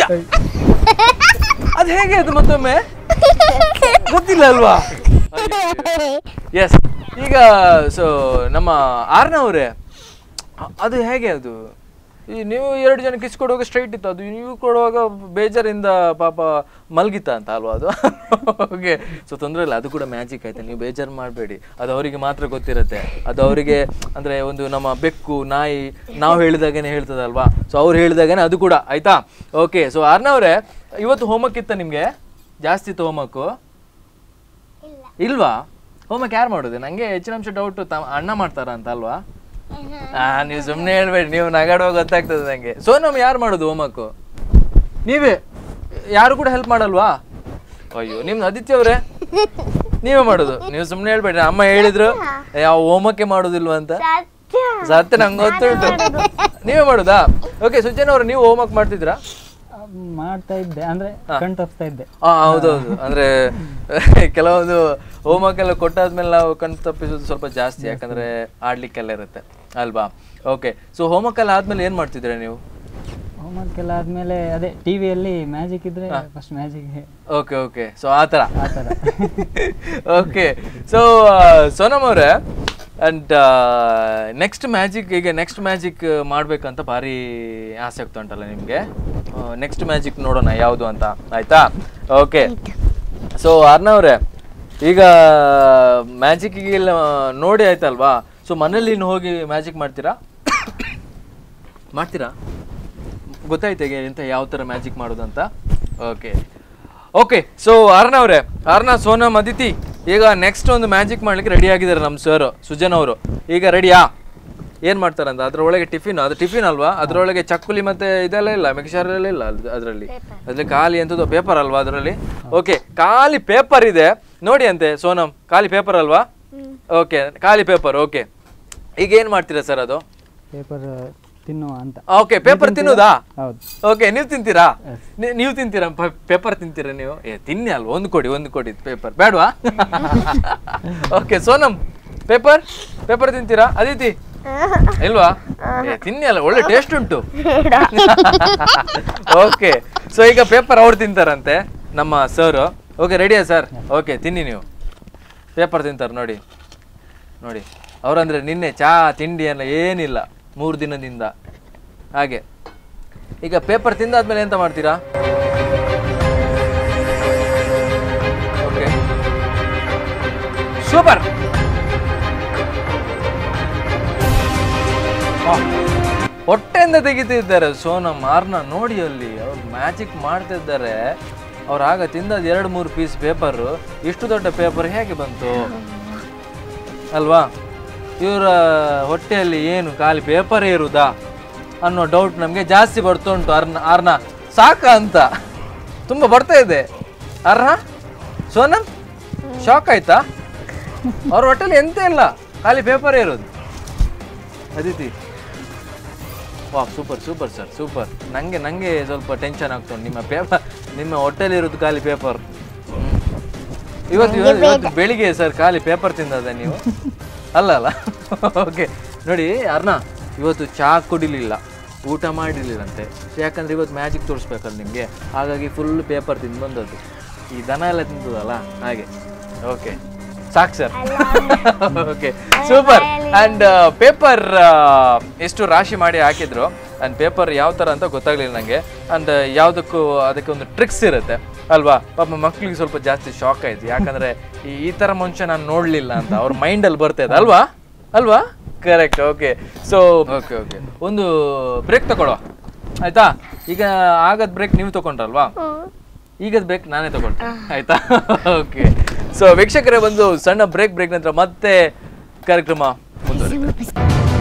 ಅದು ಹೇಗೆ ಅದು ಮತ್ತೊಮ್ಮೆ ಗೊತ್ತಿಲ್ಲ ಅಲ್ವಾ ಎಸ್ ಈಗ ಸೊ ನಮ್ಮ ಆರ್ನವ್ರೆ ಅ- ಅದು ಹೇಗೆ ಅದು ಈ ನೀವು ಎರಡು ಜನ ಕಿಸ್ ಕೊಡುವಾಗ ಸ್ಟ್ರೈಟ್ ಇತ್ತು ಅದು ನೀವು ಕೊಡುವಾಗ ಬೇಜಾರಿಂದ ಪಾಪ ಮಲ್ಗಿತ್ತ ಅಂತ ಅಲ್ವಾ ಅದು ಓಕೆ ಸೊ ತೊಂದರೆ ಇಲ್ಲ ಅದು ಕೂಡ ಮ್ಯಾಜಿಕ್ ಆಯ್ತು ನೀವು ಬೇಜಾರು ಮಾಡಬೇಡಿ ಅದು ಅವರಿಗೆ ಮಾತ್ರ ಗೊತ್ತಿರುತ್ತೆ ಅದು ಅವರಿಗೆ ಅಂದರೆ ಒಂದು ನಮ್ಮ ಬೆಕ್ಕು ನಾಯಿ ನಾವು ಹೇಳಿದಾಗನೇ ಹೇಳ್ತದಲ್ವಾ ಸೊ ಅವ್ರು ಹೇಳಿದಾಗನೇ ಅದು ಕೂಡ ಆಯ್ತಾ ಓಕೆ ಸೊ ಆರ್ನವ್ರೆ ಇವತ್ತು ಹೋಮ್ವರ್ಕ್ ಇತ್ತ ನಿಮಗೆ ಜಾಸ್ತಿ ಇತ್ತು ಹೋಮ್ವರ್ಕು ಇಲ್ಲ ಇಲ್ವಾ ಹೋಮ್ವರ್ಕ್ ಯಾರು ಮಾಡೋದು ನಂಗೆ ಹೆಚ್ಚಿನ ಅಂಶ ಡೌಟ್ ಅಣ್ಣ ಮಾಡ್ತಾರ ಅಂತ ಅಲ್ವಾ ಆ ನೀವು ಸುಮ್ಮನೆ ಹೇಳ್ಬೇಡಿ ನೀವು ನಗಾಡುವಾಗ ಗೊತ್ತಾಗ್ತದೆ ನಂಗೆ ಸೋನಮ್ ಯಾರು ಮಾಡೋದು ಹೋಮ್ವರ್ಕ್ ನೀವೇ ಯಾರು ಕೂಡ ಹೆಲ್ಪ್ ಮಾಡಲ್ವಾ ಅಯ್ಯೋ ನಿಮ್ದು ಆದಿತ್ಯ ಅವರೇ ನೀವೇ ಮಾಡೋದು ನೀವು ಸುಮ್ಮನೆ ಹೇಳ್ಬೇಡಿ ಅಮ್ಮ ಹೇಳಿದ್ರು ಯಾವ ಹೋಮ್ವರ್ಕೆ ಮಾಡೋದಿಲ್ವಾ ಅಂತ ಸತ್ಯ ಸತ್ಯ ನಂಗೆ ಗೊತ್ತುಂಟು ನೀವೇ ಮಾಡೋದಾ ಓಕೆ ಸುಜನ್ ಅವರು ನೀವು ಹೋಮ್ವರ್ಕ್ ಮಾಡ್ತಿದ್ರಾ ಆ, ಮಾಡ್ತಾ ಇದ್ದೆ ಅಂದ್ರೆ ಕಣ್ ತಪ್ಪಿಸ್ತಾ ಇದ್ದೆ ಆ ಹೌದೌದು ಅಂದ್ರೆ ಕೆಲವೊಂದು ಹೋಮ್ವರ್ಕ್ ಎಲ್ಲ ಕೊಟ್ಟಾದ್ಮೇಲೆ ನಾವು ಕಣ್ ತಪ್ಪಿಸೋದು ಸ್ವಲ್ಪ ಜಾಸ್ತಿ ಯಾಕಂದ್ರೆ ಆಡ್ಲಿಕ್ಕೆಲ್ಲ ಇರುತ್ತೆ ಅಲ್ವಾ ಓಕೆ ಸೊ ಹೋಮ್ವರ್ಕ್ ಎಲ್ಲ ಆದ್ಮೇಲೆ ಏನ್ ಮಾಡ್ತಿದ್ರೆ ನೀವು ಹೋಮ್ವರ್ಕ್ ಎಲ್ಲ ಆದ್ಮೇಲೆ ಅದೇ ಟಿವಿಯಲ್ಲಿ ಮ್ಯಾಜಿಕ್ ಇದ್ರೆ first magic okay okay so ಆ ಥರ ಆ ಥರ ಓಕೆ ಸೊ ಸೋನಮ್ ಅವರೇ ಅಂಡ್ ನೆಕ್ಸ್ಟ್ ಮ್ಯಾಜಿಕ್ ಈಗ ನೆಕ್ಸ್ಟ್ ಮ್ಯಾಜಿಕ್ ಮಾಡ್ಬೇಕಂತ ಭಾರಿ ಆಸೆ ಆಗ್ತಾ ಉಂಟಲ್ಲ ನಿಮಗೆ ನೆಕ್ಸ್ಟ್ ಮ್ಯಾಜಿಕ್ ನೋಡೋಣ ಯಾವುದು ಅಂತ ಆಯ್ತಾ ಓಕೆ ಸೊ ಅರ್ನವ್ರೆ ಈಗ ಮ್ಯಾಜಿಕ್ಗೆಲ್ಲ ನೋಡಿ ಆಯ್ತಲ್ವಾ ಸೊ ಮನೇಲಿ ಇನ್ನು ಹೋಗಿ ಮ್ಯಾಜಿಕ್ ಮಾಡ್ತೀರಾ ಮಾಡ್ತೀರಾ ಗೊತ್ತಾಯ್ತು ಈಗ ಎಂತ ಯಾವ ಥರ ಮ್ಯಾಜಿಕ್ ಮಾಡೋದು ಅಂತ ಓಕೆ ಓಕೆ ಸೊ ಅರ್ನವ್ರೆ ಅರ್ನ ಸೋನಮ್ ಅದಿತಿ ಈಗ ನೆಕ್ಸ್ಟ್ ಒಂದು ಮ್ಯಾಜಿಕ್ ಮಾಡ್ಲಿಕ್ಕೆ ರೆಡಿ ಆಗಿದ್ದಾರೆ ನಮ್ಮ ಸರ್ ಸುಜನ್ ಅವರು ಈಗ ರೆಡಿಯಾ ಏನು ಮಾಡ್ತಾರಂತ ಅದ್ರೊಳಗೆ ಟಿಫಿನ್ ಅದು ಟಿಫಿನ್ ಅಲ್ವಾ ಅದ್ರೊಳಗೆ ಚಕ್ಕುಲಿ ಮತ್ತೆ ಇದೆಲ್ಲ ಇಲ್ಲ ಮಿಕ್ಸರ್ ಎಲ್ಲ ಇಲ್ಲ ಅದ್- ಅದ್ರಲ್ಲಿ ಅದ್ರಲ್ಲಿ ಖಾಲಿ ಎಂಥದ್ದು ಪೇಪರ್ ಅಲ್ವಾ ಅದರಲ್ಲಿ ಓಕೆ ಖಾಲಿ ಪೇಪರ್ ಇದೆ ನೋಡಿ ಅಂತೆ ಸೋನಮ್ ಖಾಲಿ ಪೇಪರ್ ಅಲ್ವಾ ಓಕೆ ಖಾಲಿ ಪೇಪರ್ ಓಕೆ ಈಗ ಏನು ಮಾಡ್ತೀರಾ ಸರ್ ಅದು ಪೇಪರ್ ತಿನ್ನುವ ಅಂತ ಓಕೆ ಪೇಪರ್ ತಿನ್ನೋದಾ ಹೌದು ಓಕೆ ನೀವು ತಿಂತೀರಾ ನೀ- ನೀವು ತಿಂತೀರಾ ಪೇಪರ್ ತಿಂತೀರಾ ನೀವು ಏ ತಿನ್ನಿ ಅಲ್ವಾ ಒಂದು ಕೊಡಿ ಒಂದು ಕೊಡಿ ಪೇಪರ್ ಬೇಡವಾ ಓಕೆ ಸೋನಮ್ ಪೇಪರ್ ಪೇಪರ್ ತಿಂತೀರಾ ಅದಿತಿ ಇಲ್ವಾ ಏ ತಿನ್ನಿ ಅಲ್ಲ ಒಳ್ಳೆ ಟೇಸ್ಟ್ ಉಂಟು ಓಕೆ ಸೊ ಈಗ ಪೇಪರ್ ಅವ್ರು ತಿಂತಾರಂತೆ ನಮ್ಮ ಸರ್ ಓಕೆ ರೆಡಿಯಾ ಸರ್ ಓಕೆ ತಿನ್ನಿ ನೀವು ಪೇಪರ್ ತಿಂತಾರೆ ನೋಡಿ ನೋಡಿ ಅವರಂದ್ರೆ ನಿನ್ನೆ ಚಾ ತಿಂಡಿ ಎಲ್ಲ ಏನಿಲ್ಲ ಮೂರು ದಿನದಿಂದ ಹಾಗೆ ಈಗ ಪೇಪರ್ ತಿಂದಾದ್ಮೇಲೆ ಎಂತ ಮಾಡ್ತೀರಾ ಓಕೆ ಸೂಪರ್ ಹೊಟ್ಟೆಯಿಂದ ತೆಗಿತಿದ್ದಾರೆ ಸೋನಮ್ ಮಾರ್ನ ನೋಡಿ ಅಲ್ಲಿ ಅವ್ರು ಮ್ಯಾಜಿಕ್ ಮಾಡ್ತಿದ್ದಾರೆ ಅವ್ರು ಆಗ ತಿಂದದ್ದು ಎರಡು ಮೂರು ಪೀಸ್ ಪೇಪರ್ ಇಷ್ಟು ದೊಡ್ಡ ಪೇಪರ್ ಹೇಗೆ ಬಂತು ಅಲ್ವಾ ಇವರ ಹೊಟ್ಟೆಯಲ್ಲಿ ಏನು ಖಾಲಿ ಪೇಪರೇ ಇರುದಾ ಅನ್ನೋ ಡೌಟ್ ನಮಗೆ ಜಾಸ್ತಿ ಬರ್ತಾ ಉಂಟು ಅರ್ನ ಅರ್ನ ಸಾಕ ಅಂತ ತುಂಬ ಬರ್ತಾ ಇದೆ ಅರ್ಹ ಸೋನಲ್ ಶಾಕ್ ಆಯ್ತಾ ಅವ್ರ ಹೊಟ್ಟೆಲಿ ಎಂತ ಇಲ್ಲ ಖಾಲಿ ಪೇಪರೇ ಇರೋದು ಅದಿತಿ ವಾ ಸೂಪರ್ ಸೂಪರ್ ಸರ್ ಸೂಪರ್ ನನಗೆ ನನಗೆ ಸ್ವಲ್ಪ ಟೆನ್ಷನ್ ಆಗ್ತಾ ಉಂಟು ನಿಮ್ಮ ಪೇಪರ್ ನಿಮ್ಮ ಹೊಟ್ಟೆಲಿ ಇರೋದು ಖಾಲಿ ಪೇಪರ್ ಇವತ್ತು ಇವತ್ತು ಇವತ್ತು ಬೆಳಿಗ್ಗೆ ಸರ್ ಖಾಲಿ ಪೇಪರ್ ತಿಂದದ ನೀವು ಅಲ್ಲ ಅಲ್ಲ ಓಕೆ ನೋಡಿ ಅರ್ಣ ಇವತ್ತು ಚಹಾ ಕುಡಿಲಿಲ್ಲ ಊಟ ಮಾಡಿರ್ಲಿಲ್ಲಂತೆ ಯಾಕಂದ್ರೆ ಇವತ್ತು ಮ್ಯಾಜಿಕ್ ತೋರಿಸ್ಬೇಕಲ್ಲ ನಿಮಗೆ ಹಾಗಾಗಿ ಫುಲ್ ಪೇಪರ್ ತಿಂದು ಬಂದದ್ದು ಈ ದನ ಎಲ್ಲ ತಿಂತದಲ್ಲ ಹಾಗೆ ಓಕೆ ಸಾಕು sir okay super and paper ಎಷ್ಟು ರಾಶಿ ಮಾಡಿ ಹಾಕಿದ್ರು ಅಂಡ್ ಪೇಪರ್ ಯಾವ ಥರ ಅಂತ ಗೊತ್ತಾಗ್ಲಿಲ್ಲ ನನಗೆ ಅಂಡ್ ಯಾವುದಕ್ಕೂ ಅದಕ್ಕೆ ಒಂದು ಟ್ರಿಕ್ಸ್ ಇರುತ್ತೆ ಅಲ್ವಾ ಪಾಪ ಮಕ್ಳಿಗೆ ಸ್ವಲ್ಪ ಜಾಸ್ತಿ ಶಾಕ್ ಆಯ್ತು ಯಾಕಂದ್ರೆ ಈ ಈ ಥರ ಮನುಷ್ಯ ನಾನು ನೋಡಲಿಲ್ಲ ಅಂತ ಅವ್ರ ಮೈಂಡಲ್ಲಿ ಬರ್ತಾ ಇದೆ ಅಲ್ವಾ ಅಲ್ವಾ correct okay so okay okay ಒಂದು ಬ್ರೇಕ್ ತಗೊಳ್ಳುವ ಆಯ್ತಾ ಈಗ ಆಗದ್ ಬ್ರೇಕ್ ನೀವು ತಗೊಂಡ್ರಲ್ವಾ ಈಗದ್ ಬ್ರೇಕ್ ನಾನೇ ತಗೊಳ್ತೇನೆ ಆಯ್ತಾ ಓಕೆ ಸೊ ವೀಕ್ಷಕರೇ ಒಂದು ಸಣ್ಣ ಬ್ರೇಕ್ ಬ್ರೇಕ್ ನಂತರ ಮತ್ತೆ ಕಾರ್ಯಕ್ರಮ ಮುಂದುವರಿಯುತ್ತೆ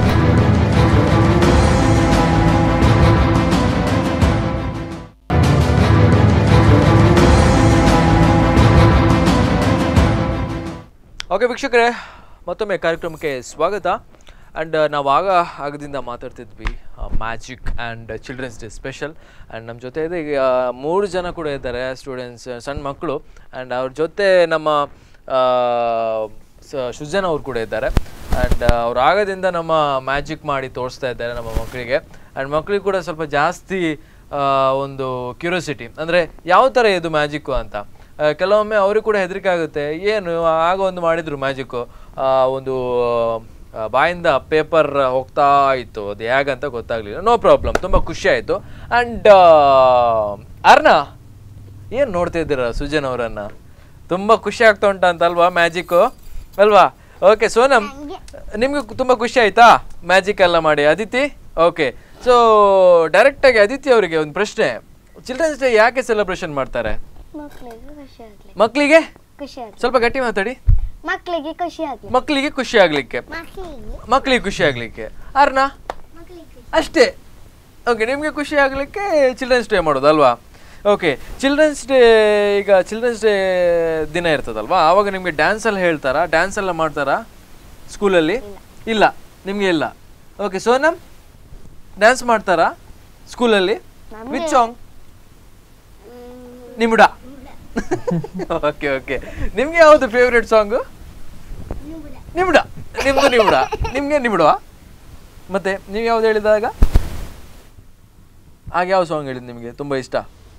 ಓಕೆ ವೀಕ್ಷಕರೇ ಮತ್ತೊಮ್ಮೆ ಕಾರ್ಯಕ್ರಮಕ್ಕೆ ಸ್ವಾಗತ ಆ್ಯಂಡ್ ನಾವು ಆಗ ಆಗದಿಂದ ಮಾತಾಡ್ತಿದ್ವಿ magic and children's day special and ನಮ್ಮ ಜೊತೆ ಇದೆ ಈಗ ಮೂರು ಜನ ಕೂಡ ಇದ್ದಾರೆ ಸ್ಟೂಡೆಂಟ್ಸ್ ಸಣ್ಣ ಮಕ್ಕಳು ಆ್ಯಂಡ್ ಅವ್ರ ಜೊತೆ ನಮ್ಮ ಆ, ಸ- ಸೃಜನ್ ಅವ್ರು ಕೂಡ ಇದ್ದಾರೆ ಆ್ಯಂಡ್ ಅವ್ರು ಆಗದಿಂದ ನಮ್ಮ ಮ್ಯಾಜಿಕ್ ಮಾಡಿ ತೋರಿಸ್ತಾ ಇದ್ದಾರೆ ನಮ್ಮ ಮಕ್ಕಳಿಗೆ ಆ್ಯಂಡ್ ಮಕ್ಕಳಿಗೆ ಕೂಡ ಸ್ವಲ್ಪ ಜಾಸ್ತಿ ಆ, ಒಂದು ಕ್ಯೂರಿಯಾಸಿಟಿ ಅಂದರೆ ಯಾವ ಥರ ಇದು ಮ್ಯಾಜಿಕ್ಕು ಅಂತ ಆ, ಕೆಲವೊಮ್ಮೆ ಅವ್ರಿಗೆ ಕೂಡ ಹೆದರಿಕೆ ಆಗುತ್ತೆ ಏನು ಆಗ ಒಂದು ಮಾಡಿದ್ರು ಮ್ಯಾಜಿಕ್ಕು ಒಂದು ಆ, ಬಾಯಿಂದ ಪೇಪರ್ ಹೋಗ್ತಾ ಇತ್ತು ಅದು ಹೇಗಂತ ಗೊತ್ತಾಗ್ಲಿಲ್ಲ ನೋ ಪ್ರಾಬ್ಲಮ್ ತುಂಬ ಖುಷಿ ಆಯಿತು ಆ್ಯಂಡ್ ಅರ್ಣ ಏನು ನೋಡ್ತಾ ಇದ್ದೀರಾ ಸುಜನ್ ಅವರನ್ನ ತುಂಬ ಖುಷಿ ಆಗ್ತಾ ಉಂಟ ಅಂತ ಅಲ್ವಾ ಮ್ಯಾಜಿಕ್ಕು ಅಲ್ವಾ ಓಕೆ ಸೋನಮ್ ನಿಮ್ಗೆ ತುಂಬ ಖುಷಿ ಆಯ್ತಾ ಮ್ಯಾಜಿಕ್ ಎಲ್ಲ ಮಾಡಿ ಅದಿತಿ ಓಕೆ ಸೊ ಡೈರೆಕ್ಟಾಗಿ ಅದಿತಿ ಅವರಿಗೆ ಒಂದು ಪ್ರಶ್ನೆ ಚಿಲ್ಡ್ರನ್ಸ್ ಡೇ ಯಾಕೆ ಸೆಲೆಬ್ರೇಷನ್ ಮಾಡ್ತಾರೆ ಮಕ್ಕಳಿಗೆ ಖುಷಿ ಆಗ್ಲಿ ಮಕ್ಕಳಿಗೆ ಖುಷಿ ಆಗ್ಲಿ ಸ್ವಲ್ಪ ಗಟ್ಟಿ ಮಾತಾಡಿ ಮಕ್ಕಳಿಗೆ ಖುಷಿ ಆಗ್ಲಿ ಮಕ್ಕಳಿಗೆ ಖುಷಿ ಆಗ್ಲಿಕ್ಕೆ ಮಕ್ಕಳಿಗೆ ಮಕ್ಕಳಿಗೆ ಖುಷಿ ಆಗ್ಲಿಕ್ಕೆ ಅರ್ಣ ಅಷ್ಟೇ ಓಕೆ ನಿಮಗೆ ಖುಷಿ ಆಗಲಿಕ್ಕೆ ಚಿಲ್ಡ್ರನ್ಸ್ ಡೇ ಮಾಡೋದು ಅಲ್ವಾ ಓಕೆ ಚಿಲ್ಡ್ರನ್ಸ್ ಡೇ ಈಗ ಚಿಲ್ಡ್ರನ್ಸ್ ಡೇ ದಿನ ಇರ್ತದಲ್ವಾ ಆವಾಗ ನಿಮಗೆ ಡ್ಯಾನ್ಸ್ ಎಲ್ಲ ಹೇಳ್ತಾರಾ ಡ್ಯಾನ್ಸ್ ಎಲ್ಲ ಮಾಡ್ತಾರಾ ಸ್ಕೂಲಲ್ಲಿ ಇಲ್ಲ ನಿಮಗೆ ಇಲ್ಲ ಓಕೆ ಸೋನಮ್ ಡ್ಯಾನ್ಸ್ ಮಾಡ್ತಾರಾ ಸ್ಕೂಲಲ್ಲಿ ವಿತ್ ಸಾಂಗ್ ನಿಮ್ಡ ಓಕೆ ಓಕೆ ನಿಮ್ಗೆ ಯಾವುದು ಫೇವ್ರೆಟ್ ಸಾಂಗು ನಿಮ್ಡ ನಿಮ್ದು ನಿಮ್ಡ ನಿಮ್ಗೆ ನಿಮ್ಡುವ ಮತ್ತೆ ನೀವು ಯಾವ್ದು ಹೇಳಿದಾಗ ಆಗ ಯಾವ ಸಾಂಗ್ ಹೇಳಿದ್ ನಿಮಗೆ ತುಂಬಾ ಇಷ್ಟ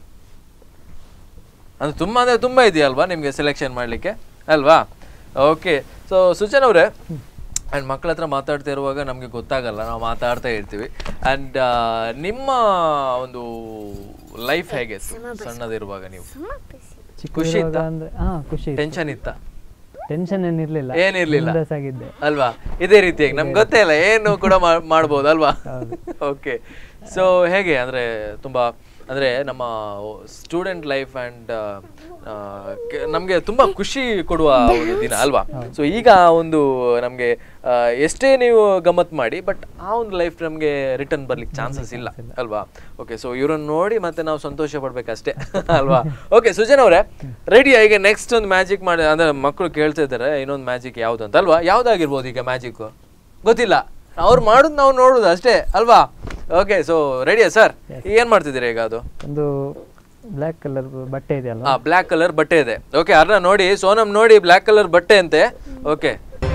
ಅಂದ್ರೆ ತುಂಬಾ ಅಂದ್ರೆ ತುಂಬಾ ಇದೆಯಲ್ವಾ ನಿಮಗೆ ಸೆಲೆಕ್ಷನ್ ಮಾಡಲಿಕ್ಕೆ ಅಲ್ವಾ ಓಕೆ ಸೊ ಸುಚನ್ ಅವರೇ ಆ್ಯಂಡ್ ಮಕ್ಕಳ ಹತ್ರ ಮಾತಾಡ್ತಾ ಇರುವಾಗ ನಮಗೆ ಗೊತ್ತಾಗಲ್ಲ ನಾವು ಮಾತಾಡ್ತಾ ಇರ್ತೀವಿ ಆ್ಯಂಡ್ ನಿಮ್ಮ ಒಂದು ಲೈಫ್ ಹೇಗೆ ಸಣ್ಣದಿರುವಾಗ ನೀವು ಖುಷಿ ಚಿಕ್ಕದಿರುವಾಗ ಇತ್ತಾ? ಅಂದ್ರೆ ಹಾ ಖುಷಿ ಟೆನ್ಷನ್ ಇತ್ತಾ ಟೆನ್ಷನ್ ಏನಿರ್ಲಿಲ್ಲ ಏನಿರ್ಲಿಲ್ಲ ಆಗಿದ್ದೆ ಅಲ್ವಾ ಇದೇ ರೀತಿಯಾಗಿ ನಮ್ಗೆ ಗೊತ್ತೇ ಇಲ್ಲ ಏನು ಕೂಡ ಮಾ- ಮಾಡ್ಬೋದು ಅಲ್ವಾ ಓಕೆ ಸೊ ಹೇಗೆ ಅಂದ್ರೆ ತುಂಬಾ ಅಂದ್ರೆ ನಮ್ಮ ಸ್ಟೂಡೆಂಟ್ ಲೈಫ್ ಅಂಡ್ ನಮ್ಗೆ ತುಂಬಾ ಖುಷಿ ಕೊಡುವ ಒಂದು ದಿನ ಅಲ್ವಾ ಸೊ ಈಗ ಒಂದು ನಮ್ಗೆ ಆ, ಎಷ್ಟೇ ನೀವು ಗಮ್ಮತ್ ಮಾಡಿ ಬಟ್ ಆ ಒಂದು ಲೈಫ್ ನಮ್ಗೆ ರಿಟರ್ನ್ ಬರ್ಲಿಕ್ಕೆ ಚಾನ್ಸಸ್ ಇಲ್ಲ ಅಲ್ವಾ ಓಕೆ ಸೊ ಇವ್ರನ್ನ ನೋಡಿ ಮತ್ತೆ ನಾವು ಸಂತೋಷ ಪಡ್ಬೇಕಷ್ಟೇ ಅಲ್ವಾ ಓಕೆ ಸುಜನ್ ಅವರೇ ರೆಡಿ ಈಗ ನೆಕ್ಸ್ಟ್ ಒಂದು ಮ್ಯಾಜಿಕ್ ಮಾಡಿ ಅಂದ್ರೆ ಮಕ್ಕಳು ಕೇಳ್ತಾ ಇದ್ದಾರೆ ಇನ್ನೊಂದು ಮ್ಯಾಜಿಕ್ ಯಾವ್ದು ಅಂತ ಅಲ್ವಾ ಯಾವ್ದಾಗಿರ್ಬೋದು ಈಗ ಮ್ಯಾಜಿಕ್ ಗೊತ್ತಿಲ್ಲ ಅವ್ರು ಮಾಡುದು ನಾವು ನೋಡುದು ಅಷ್ಟೇ ಅಲ್ವಾ ಓಕೆ ಸೊ ರೆಡಿಯಾ ಸರ್ ಏನ್ ಮಾಡ್ತಿದ್ದೀರಾ ಈಗ ಅದು ಒಂದು ಬ್ಲ್ಯಾಕ್ ಕಲರ್ ಬಟ್ಟೆ ಇದೆಯಲ್ಲ ಆ ಬ್ಲ್ಯಾಕ್ ಕಲರ್ ಬಟ್ಟೆ ಇದೆ ಓಕೆ ಅರ್ಣ ನೋಡಿ ಸೋನಮ್ ನೋಡಿ ಬ್ಲ್ಯಾಕ್ ಕಲರ್ ಬಟ್ಟೆ ಅಂತೆ ಓಕೆ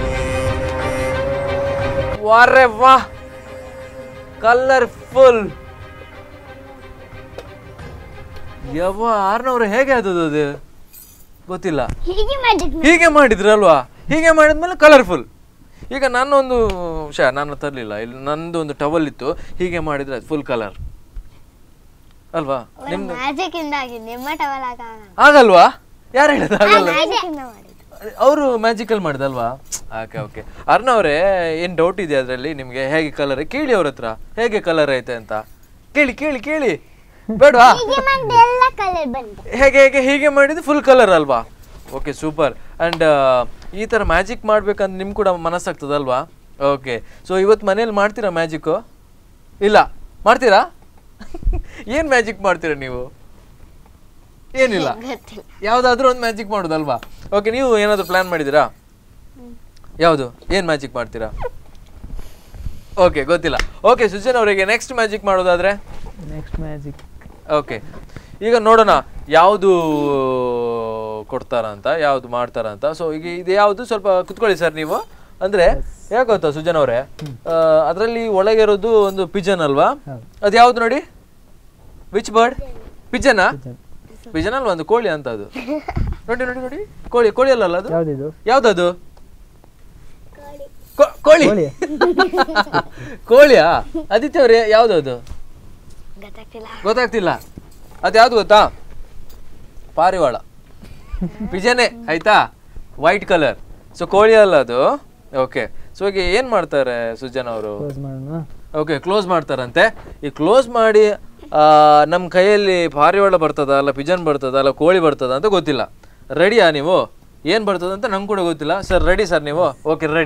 ವಾರೆ ವಾ ಕಲರ್ಫುಲ್ ಯವ್ವ ಆರ್ನವ್ರು ಹೇಗೆ ಆದದ್ದು ಅದು ಗೊತ್ತಿಲ್ಲ ಹೀಗೆ ಮ್ಯಾಜಿಕ್ ಹೀಗೆ ಮಾಡಿದ್ರಲ್ವಾ ಹೀಗೆ ಮಾಡಿದ್ಮೇಲೆ ಕಲರ್ಫುಲ್ ಈಗ ನಾನೊಂದು ಶಾ ನಾನು ತರಲಿಲ್ಲ ಇಲ್ಲಿ ನಂದು ಒಂದು ಟವಲ್ ಇತ್ತು ಹೀಗೆ ಮಾಡಿದ್ರೆ ಫುಲ್ ಕಲರ್ ಅಲ್ವಾ ನಿಮ್ದು ಮ್ಯಾಜಿಕ್ ಇಂದ ಆಗಿದೆ ನಿಮ್ಮ ಟವಲ್ ಆಗಲ್ಲ ಆಗಲ್ವಾ ಯಾರು ಹೇಳಿದ ಆಗಲ್ಲ ಮ್ಯಾಜಿಕ್ ಇಂದ ಮಾಡಿದ್ದು ಅವರು ಮ್ಯಾಜಿಕಲ್ ಮಾಡಿದಲ್ವಾ ಓಕೆ ಓಕೆ ಅರ್ಣ ಅವರೇ ಏನು ಡೌಟ್ ಇದೆ ಅದರಲ್ಲಿ ನಿಮಗೆ ಹೇಗೆ ಕಲರ್ ಕೇಳಿ ಅವ್ರ ಹತ್ರ ಹೇಗೆ ಕಲರ್ ಐತೆ ಅಂತ ಕೇಳಿ ಕೇಳಿ ಕೇಳಿ ಬೇಡವಾ ಹೀಗೆ ಮಾಡಿದ್ರೆ ಎಲ್ಲ ಕಲರ್ ಬಂತು ಹೇಗೆ ಹೇಗೆ ಹೀಗೆ ಮಾಡಿದ್ದು ಫುಲ್ ಕಲರ್ ಅಲ್ವಾ ಓಕೆ ಸೂಪರ್ ಆ್ಯಂಡ್ ಈ ಥರ ಮ್ಯಾಜಿಕ್ ಮಾಡ್ಬೇಕಂತ ನಿಮ್ಗೆ ಕೂಡ ಮನಸ್ಸಾಗ್ತದಲ್ವಾ ಓಕೆ ಸೊ ಇವತ್ತು ಮನೇಲಿ ಮಾಡ್ತೀರಾ ಮ್ಯಾಜಿಕ್ಕು ಇಲ್ಲ ಮಾಡ್ತೀರಾ ಏನು ಮ್ಯಾಜಿಕ್ ಮಾಡ್ತೀರಾ ನೀವು ಏನಿಲ್ಲ ಗೊತ್ತಿಲ್ಲ ಯಾವುದಾದ್ರೂ ಒಂದು ಮ್ಯಾಜಿಕ್ ಮಾಡೋದಲ್ವಾ ಓಕೆ ನೀವು ಏನಾದರೂ ಪ್ಲ್ಯಾನ್ ಮಾಡಿದ್ದೀರಾ ಯಾವುದು ಏನು ಮ್ಯಾಜಿಕ್ ಮಾಡ್ತೀರಾ ಓಕೆ ಗೊತ್ತಿಲ್ಲ ಓಕೆ ಸುಜನ್ ಅವರಿಗೆ ನೆಕ್ಸ್ಟ್ ಮ್ಯಾಜಿಕ್ ಮಾಡೋದಾದ್ರೆ ನೆಕ್ಸ್ಟ್ ಮ್ಯಾಜಿಕ್ ಓಕೆ ಈಗ ನೋಡೋಣ ಯಾವುದು ಕೊಡ್ತಾರ ಅಂತ ಯಾವುದು ಮಾಡ್ತಾರ ಅಂತ ಸೊ ಈಗ ಇದು ಯಾವುದು ಸ್ವಲ್ಪ ಕುತ್ಕೊಳ್ಳಿ ಸರ್ ನೀವು ಅಂದ್ರೆ ಯಾಕೆ ಗೊತ್ತಾ ಸುಜನ್ ಅವರೇ ಅದರಲ್ಲಿ ಒಳಗೆ ಇರೋದು ಒಂದು ಪಿಜನ್ ಅಲ್ವಾ ಹೌದು. ಅದು ಯಾವ್ದು ನೋಡಿ ವಿಚ್ ಬರ್ಡ್ ಪಿಜನಾ ಪಿಜನ್ ಅಲ್ವಾ ಒಂದು ಕೋಳಿ ಅಂತ ಅದು ನೋಡಿ ನೋಡಿ ನೋಡಿ ಕೋಳಿ ಕೋಳಿ ಅಲ್ಲಲ್ಲ ಅದು ಯಾವುದಿದು ಯಾವ್ದದು ಕೋ- ಕೋಳಿ ಕೋಳಿ ಕೋಳಿಯಾ ಆದಿತ್ಯ ಅವ್ರೆ ಯಾವ್ದದು ಗೊತ್ತಾಗ್ತಿಲ್ಲ ಗೊತ್ತಾಗ್ತಿಲ್ಲ ಅದು ಯಾವ್ದು ಗೊತ್ತಾ ಪಾರಿವಾಳ ಪಿಜನೆ ಆಯ್ತಾ ವೈಟ್ ಕಲರ್ ಸೊ ಕೋಳಿ ಅಲ್ಲ ಅದು ಓಕೆ ಸೊ ಈಗ ಏನು ಮಾಡ್ತಾರೆ ಸುಜನ್ ಅವರು ಕ್ಲೋಸ್ ಮಾಡೋಣ ಓಕೆ ಕ್ಲೋಸ್ ಮಾಡ್ತಾರಂತೆ ಈ ಕ್ಲೋಸ್ ಮಾಡಿ ನಮ್ಮ ಕೈಯಲ್ಲಿ ಪಾರಿವಾಳ ಬರ್ತದ ಅಲ್ಲ ಪಿಜನ್ ಬರ್ತದ ಅಲ್ಲ ಕೋಳಿ ಬರ್ತದ ಅಂತ ಗೊತ್ತಿಲ್ಲ ರೆಡಿಯಾ ನೀವು ಏನು ಬರ್ತದ ಅಂತ ನಂಗೆ ಕೂಡ ಗೊತ್ತಿಲ್ಲ ಸರ್ ರೆಡಿ ಸರ್ ನೀವು ಓಕೆ ರೆಡಿ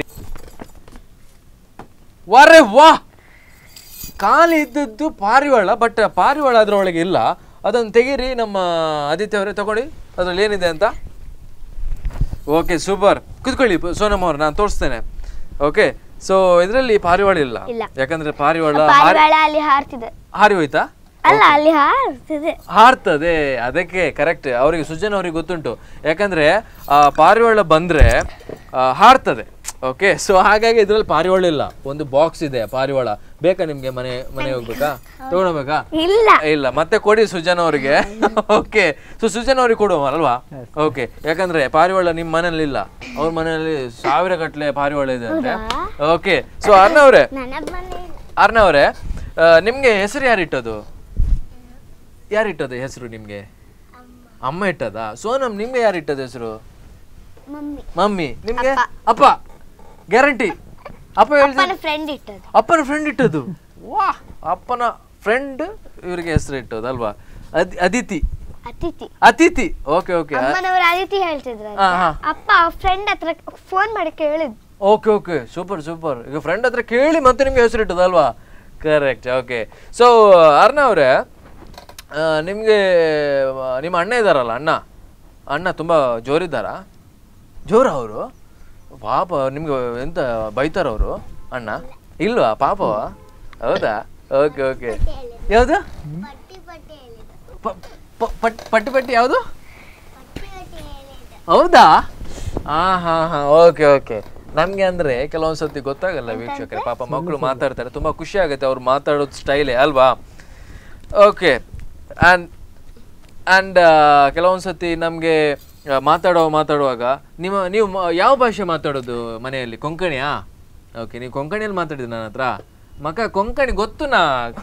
ವಾರೆ ವಾ ಖಾಲಿ ಇದ್ದದ್ದು ಪಾರಿವಾಳ ಬಟ್ ಪಾರಿವಾಳ ಅದರೊಳಗೆ ಇಲ್ಲ ಅದನ್ನು ತೆಗೀರಿ ನಮ್ಮ ಆದಿತ್ಯ ಅವರೇ ತಗೊಳ್ಳಿ ಅದ್ರಲ್ಲಿ ಏನಿದೆ ಅಂತ ಓಕೆ ಸೂಪರ್ ಕುತ್ಕೊಳ್ಳಿ ಪ- ಸೋನಮ್ ಅವ್ರು ನಾನು ತೋರಿಸ್ತೇನೆ ಓಕೆ ಸೊ ಇದರಲ್ಲಿ ಪಾರಿವಾಳ ಇಲ್ಲ ಇಲ್ಲ. ಯಾಕಂದ್ರೆ ಪಾರಿವಾಳ ಹಾರಿ ಪಾರಿವಾಳ ಅಲ್ಲಿ ಹಾರ್ತಿದೆ ಹಾರಿ ಹೋಯ್ತಾ ಅಲ್ಲ ಅಲ್ಲಿ ಹಾರ್ತಿದೆ ಹಾರ್ತದೆ ಅದಕ್ಕೆ ಕರೆಕ್ಟ್ ಅವರಿಗೆ ಸುಜನ್ ಅವ್ರಿಗೆ ಗೊತ್ತುಂಟು ಯಾಕಂದ್ರೆ ಆ ಪಾರಿವಾಳ ಬಂದ್ರೆ ಆ, ಹಾರ್ತದೆ ಓಕೆ ಸೊ ಹಾಗಾಗಿ ಇದ್ರಲ್ಲಿ ಪಾರಿವಾಳ ಇಲ್ಲ ಒಂದು ಬಾಕ್ಸ್ ಇದೆ ಪಾರಿವಾಳ ಬೇಕಾ ನಿಮ್ಗೆ ಮನೆ ಮನೆ ಹೋಗ್ಬೇಕಾ ತಗೊಂಡೋಗ್ಬೇಕಾ ಇಲ್ಲ ಇಲ್ಲ ಮತ್ತೆ ಕೊಡಿ ಸುಜನ್ ಅವರಿಗೆ ಓಕೆ ಸೊ ಸುಜನ್ ಅವ್ರಿಗೆ ಕೊಡುವ ಅಲ್ವಾ ಓಕೆ ಯಾಕಂದ್ರೆ ಪಾರಿವಾಳ ನಿಮ್ಮ ಮನೇಲಿ ಇಲ್ಲ ಅವ್ರ ಮನೆಯಲ್ಲಿ ಸಾವಿರ ಗಟ್ಟಲೆ ಪಾರಿವಾಳ ಇದೆ ಅಂದ್ರೆ ಓಕೆ ಸೊ ಅರ್ಣ ಅವರೇ ನನ್ನ ಮನೆ ಅರ್ಣ ಅವರೇ ನಿಮ್ಗೆ ಹೆಸರು ಯಾರಿಟ್ಟದು ಯಾರಿಟ್ಟದು ಹೆಸರು ನಿಮ್ಗೆ ಅಮ್ಮ ಇಟ್ಟದ ಸೋನಮ್ ನಿಮ್ಗೆ ಯಾರಿಟ್ಟದ ಹೆಸರು ಮಮ್ಮಿ ಮಮ್ಮಿ ನಿಮ್ಗೆ ಅಪ್ಪ ಗ್ಯಾರಂಟಿ ಅಪ್ಪ ಹೇಳಿದ ನನ್ನ ಫ್ರೆಂಡ್ ಇಟ್ಟದ್ದು ಅಪ್ಪನ ಫ್ರೆಂಡ್ ಇಟ್ಟದ್ದು ವಾ ಅಪ್ಪನ ಫ್ರೆಂಡ್ ಇವರಿಗೆ ಹೆಸರು ಇಟ್ಟದ್ದು ಅಲ್ವಾ ಅದ್ ಅದಿತಿ ಅತಿಥಿ ಅತಿಥಿ ಓಕೆ ಓಕೆ ಅಮ್ಮನವರು ಅತಿಥಿ ಹೇಳ್ತಿದ್ರು ಹಾ ಹಾ ಅಪ್ಪ ಫ್ರೆಂಡ್ ಹತ್ರ ಫೋನ್ ಮಾಡಿ ಕೇಳಿದ್ ಓಕೆ ಓಕೆ ಸೂಪರ್ ಸೂಪರ್ ಈಗ ಫ್ರೆಂಡ್ ಹತ್ರ ಕೇಳಿ ಮತ್ತೆ ನಿಮ್ಗೆ ಹೆಸರು ಇಟ್ಟದಲ್ವಾ ಕರೆಕ್ಟ್ ಓಕೆ ಸೊ ಅರ್ಣ ಅವರೇ ನಿಮಗೆ ನಿಮ್ಮ ಅಣ್ಣ ಇದ್ದಾರಲ್ಲ ಅಣ್ಣ ಅಣ್ಣ ತುಂಬ ಜೋರಿದ್ದಾರಾ ಜೋರ ಅವರು ಪಾಪ ನಿಮ್ಗೆ ಎಂತ ಬೈತಾರ ಅವರು ಅಣ್ಣ ಇಲ್ವಾ ಪಾಪವಾ ಹೌದಾ ಓಕೆ ಓಕೆ ಯಾವುದು ಪ- ಪ- ಪಟ್- ಪಟ್ಟಿ ಪಟ್ಟಿ ಯಾವುದು ಹೌದಾ ಹಾ ಹಾ ಹಾ ಓಕೆ ಓಕೆ ನಮ್ಗೆ ಅಂದ್ರೆ ಕೆಲವೊಂದ್ ಸತಿ ಗೊತ್ತಾಗಲ್ಲ ವೀಕ್ಷಕರೇ ಪಾಪ ಮಕ್ಕಳು ಮಾತಾಡ್ತಾರೆ ತುಂಬಾ ಖುಷಿ ಆಗುತ್ತೆ ಅವ್ರು ಮಾತಾಡೋದು ಸ್ಟೈಲೇ ಅಲ್ವಾ ಓಕೆ ಆ್ಯಂಡ್ ಆ್ಯಂಡ್ ಕೆಲವೊಂದು ಸತಿ ನಮಗೆ ಮಾತಾಡೋ ಮಾತಾಡುವಾಗ ನಿಮ್ಮ ನೀವು ಮ- ಯಾವ ಭಾಷೆ ಮಾತಾಡೋದು ಮನೆಯಲ್ಲಿ ಕೊಂಕಣಿಯಾ ಓಕೆ ನೀವು ಕೊಂಕಣಿಯಲ್ಲಿ ಮಾತಾಡಿದ್ರಿ ನನ್ನ ಹತ್ರ ಮಕ್ಕ ಕೊಂಕಣಿ ಗೊತ್ತು ನಾ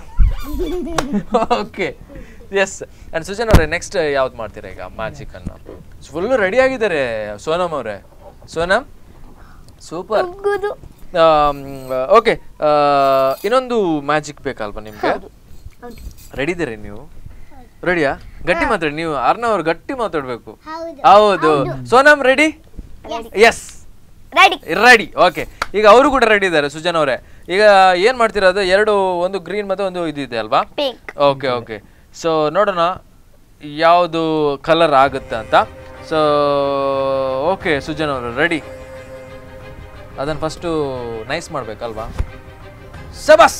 ಓಕೆ ಎಸ್ ಆ್ಯಂಡ್ ಸುಜನ್ ಅವರೇ ನೆಕ್ಸ್ಟ್ ಯಾವ್ದು ಮಾಡ್ತೀರಾ ಈಗ ಮ್ಯಾಜಿಕ್ ಅನ್ನು ಫುಲ್ಲು ರೆಡಿ ಆಗಿದ್ದಾರೆ ಸೋನಮ್ ಅವರೇ ಸೋನಮ್ ಸೂಪರ್ ಉಗ್ಗುದು ಓಕೆ ಇನ್ನೊಂದು ಮ್ಯಾಜಿಕ್ ಬೇಕಲ್ವಾ ನಿಮಗೆ ಹೌದು ರೆಡಿ ಇದ್ದೀರಿ ನೀವು ರೆಡಿಯಾ ಗಟ್ಟಿ ಮಾತಾಡಿ ನೀವು ಅರ್ಣ ಅವ್ರು ಗಟ್ಟಿ ಮಾತಾಡ್ಬೇಕು ಹೌದು ಹೌದು Sonam ready yes ready ready okay ಈಗ ಅವರು ಕೂಡ ರೆಡಿ ಇದ್ದಾರೆ ಸುಜನ್ ಅವರೇ ಈಗ ಏನ್ ಮಾಡ್ತೀರಾ ಅದು ಎರಡು ಒಂದು ಗ್ರೀನ್ ಮತ್ತೆ ಒಂದು ಇದು ಇದೆ ಅಲ್ವಾ ಪಿಂಕ್ ಓಕೆ ಓಕೆ ಸೊ ನೋಡೋಣ ಯಾವುದು ಕಲರ್ ಆಗುತ್ತೆ ಅಂತ ಸೊ ಓಕೆ ಸುಜನ್ ಅವರು ರೆಡಿ ಅದನ್ನು ಫಸ್ಟು ನೈಸ್ ಮಾಡ್ಬೇಕಲ್ವಾ ಸಬಸ್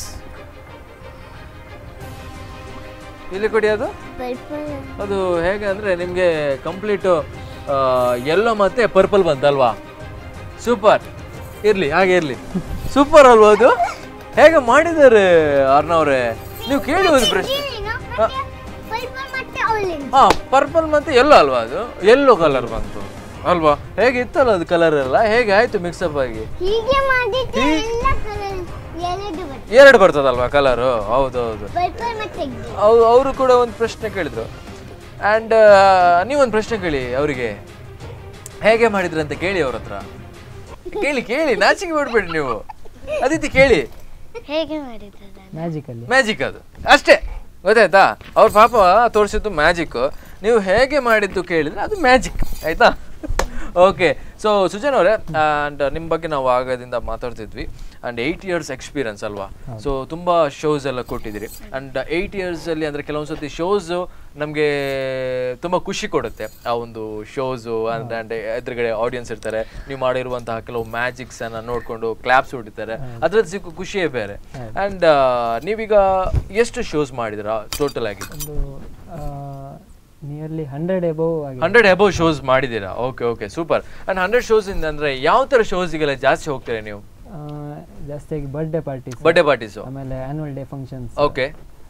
ಇಲ್ಲಿ ಕೊಡಿ ಅದು ಪರ್ಪಲ್ ಅದು ಹೇಗೆ ಅಂದರೆ ನಿಮಗೆ ಕಂಪ್ಲೀಟು ಎಲ್ಲೋ ಮತ್ತೆ ಪರ್ಪಲ್ ಬಂತಲ್ವಾ ಸೂಪರ್ ಇರಲಿ ಹಾಗೆ ಇರಲಿ ಸೂಪರ್ ಅಲ್ವಾ ಅದು ಹೇಗೆ ಮಾಡಿದ್ದಾರೆ ಅರ್ಣವ್ರೆ ನೀವು ಕೇಳಿ ಒಂದು ಪ್ರಶ್ನೆ ಪರ್ಪಲ್ ಮತ್ತೆ ಆರೆಂಜ್ ಹಾ ಪರ್ಪಲ್ ಮತ್ತೆ ಎಲ್ಲೋ ಅಲ್ವಾ ಅದು ಎಲ್ಲೋ ಕಲರ್ ಬಂತು ಅಲ್ವಾ ಹೇಗೆ ಇತ್ತಲ್ಲ ಅದು ಕಲರ್ ಎಲ್ಲ ಹೇಗೆ ಆಯ್ತು ಮಿಕ್ಸಪ್ ಆಗಿ ಹೀಗೆ ಮಾಡಿದ್ರೆ ಎಲ್ಲ ಕಲರ್ ಎರಡು ಬರ್ತದೆ ಎರಡು ಬರ್ತದಲ್ವಾ ಕಲರು ಹೌದು ಹೌದು ಪರ್ಪಲ್ ಮತ್ತೆ green. ಅವು ಅವರು ಕೂಡ ಒಂದು ಪ್ರಶ್ನೆ ಕೇಳಿದ್ರು ಆ್ಯಂಡ್ ನೀವೊಂದು ಪ್ರಶ್ನೆ ಕೇಳಿ ಅವರಿಗೆ ಹೇಗೆ ಮಾಡಿದ್ರಿ ಅಂತ ಕೇಳಿ ಅವ್ರ ಹತ್ರ ಕೇಳಿ ಕೇಳಿ ನಾಚಿಕೆ ಮಾಡ್ಬೇಡಿ ನೀವು ಅದಿತಿ ಕೇಳಿ ಹೇಗೆ ಮಾಡಿದ್ದಾರೆ ಮ್ಯಾಜಿಕಲ್ಲಿ ಮ್ಯಾಜಿಕ್ ಅದು ಅಷ್ಟೇ ಗೊತ್ತಾಯ್ತಾ ಅವ್ರ ಪಾಪ ತೋರಿಸಿದ್ದು ಮ್ಯಾಜಿಕ್ ನೀವು ಹೇಗೆ ಮಾಡಿದ್ದು ಕೇಳಿದ್ರೆ ಅದು ಮ್ಯಾಜಿಕ್ ಆಯ್ತಾ ಓಕೆ ಸೊ ಸುಜನ್ ಅವರೇ ಆ್ಯಂಡ್ ನಿಮ್ಮ ಬಗ್ಗೆ ನಾವು ಆಗದಿಂದ ಮಾತಾಡ್ತಿದ್ವಿ ಆ್ಯಂಡ್ ಏಯ್ಟ್ ಇಯರ್ಸ್ ಎಕ್ಸ್ಪೀರಿಯನ್ಸ್ ಅಲ್ವಾ ಸೊ ತುಂಬ ಶೋಸ್ ಎಲ್ಲ ಕೊಟ್ಟಿದ್ದೀರಿ ಆ್ಯಂಡ್ ಏಯ್ಟ್ ಇಯರ್ಸಲ್ಲಿ ಅಂದರೆ ಕೆಲವೊಂದು ಸತಿ ಶೋಸು ನಮಗೆ ತುಂಬ ಖುಷಿ ಕೊಡುತ್ತೆ ಆ ಒಂದು ಶೋಸು ಅಂದರೆ ಅಂದರೆ ಎದುರುಗಡೆ ಆಡಿಯನ್ಸ್ ಇರ್ತಾರೆ ನೀವು ಮಾಡಿರುವಂತಹ ಕೆಲವು ಮ್ಯಾಜಿಕ್ಸನ್ನು ನೋಡಿಕೊಂಡು ಕ್ಲಾಪ್ಸ್ ಹೊಡಿತಾರೆ ಅದ್ರದ್ದು ಸಿಕ್ಕು ಖುಷಿಯೇ ಬೇರೆ ಆ್ಯಂಡ್ ನೀವೀಗ ಎಷ್ಟು ಶೋಸ್ ಮಾಡಿದಿರಾ ಟೋಟಲ್ ಆಗಿ ಒಂದು ನಿಯರ್ಲಿ ಹಂಡ್ರೆಡ್ ಎಬೋವ್ ಆಗಿದೆ ಹಂಡ್ರೆಡ್ ಅಬೌವ್ ಶೋಸ್ ಮಾಡಿದ್ದೀರಾ okay okay super and hundred shows ಇಂದ ಅಂದರೆ ಯಾವ ಥರ ಶೋಸಿಗೆಲ್ಲ ಜಾಸ್ತಿ ಹೋಗ್ತೀರಾ ನೀವು ಆ, ಜಾಸ್ತಿಯಾಗಿ ಬರ್ಡೇ ಪಾರ್ಟೀಸ್ ಬರ್ಡೇ ಪಾರ್ಟೀಸು ಆಮೇಲೆ ಆನ್ಯುವಲ್ ಡೇ ಫಂಕ್ಷನ್ಸ್ ಓಕೆ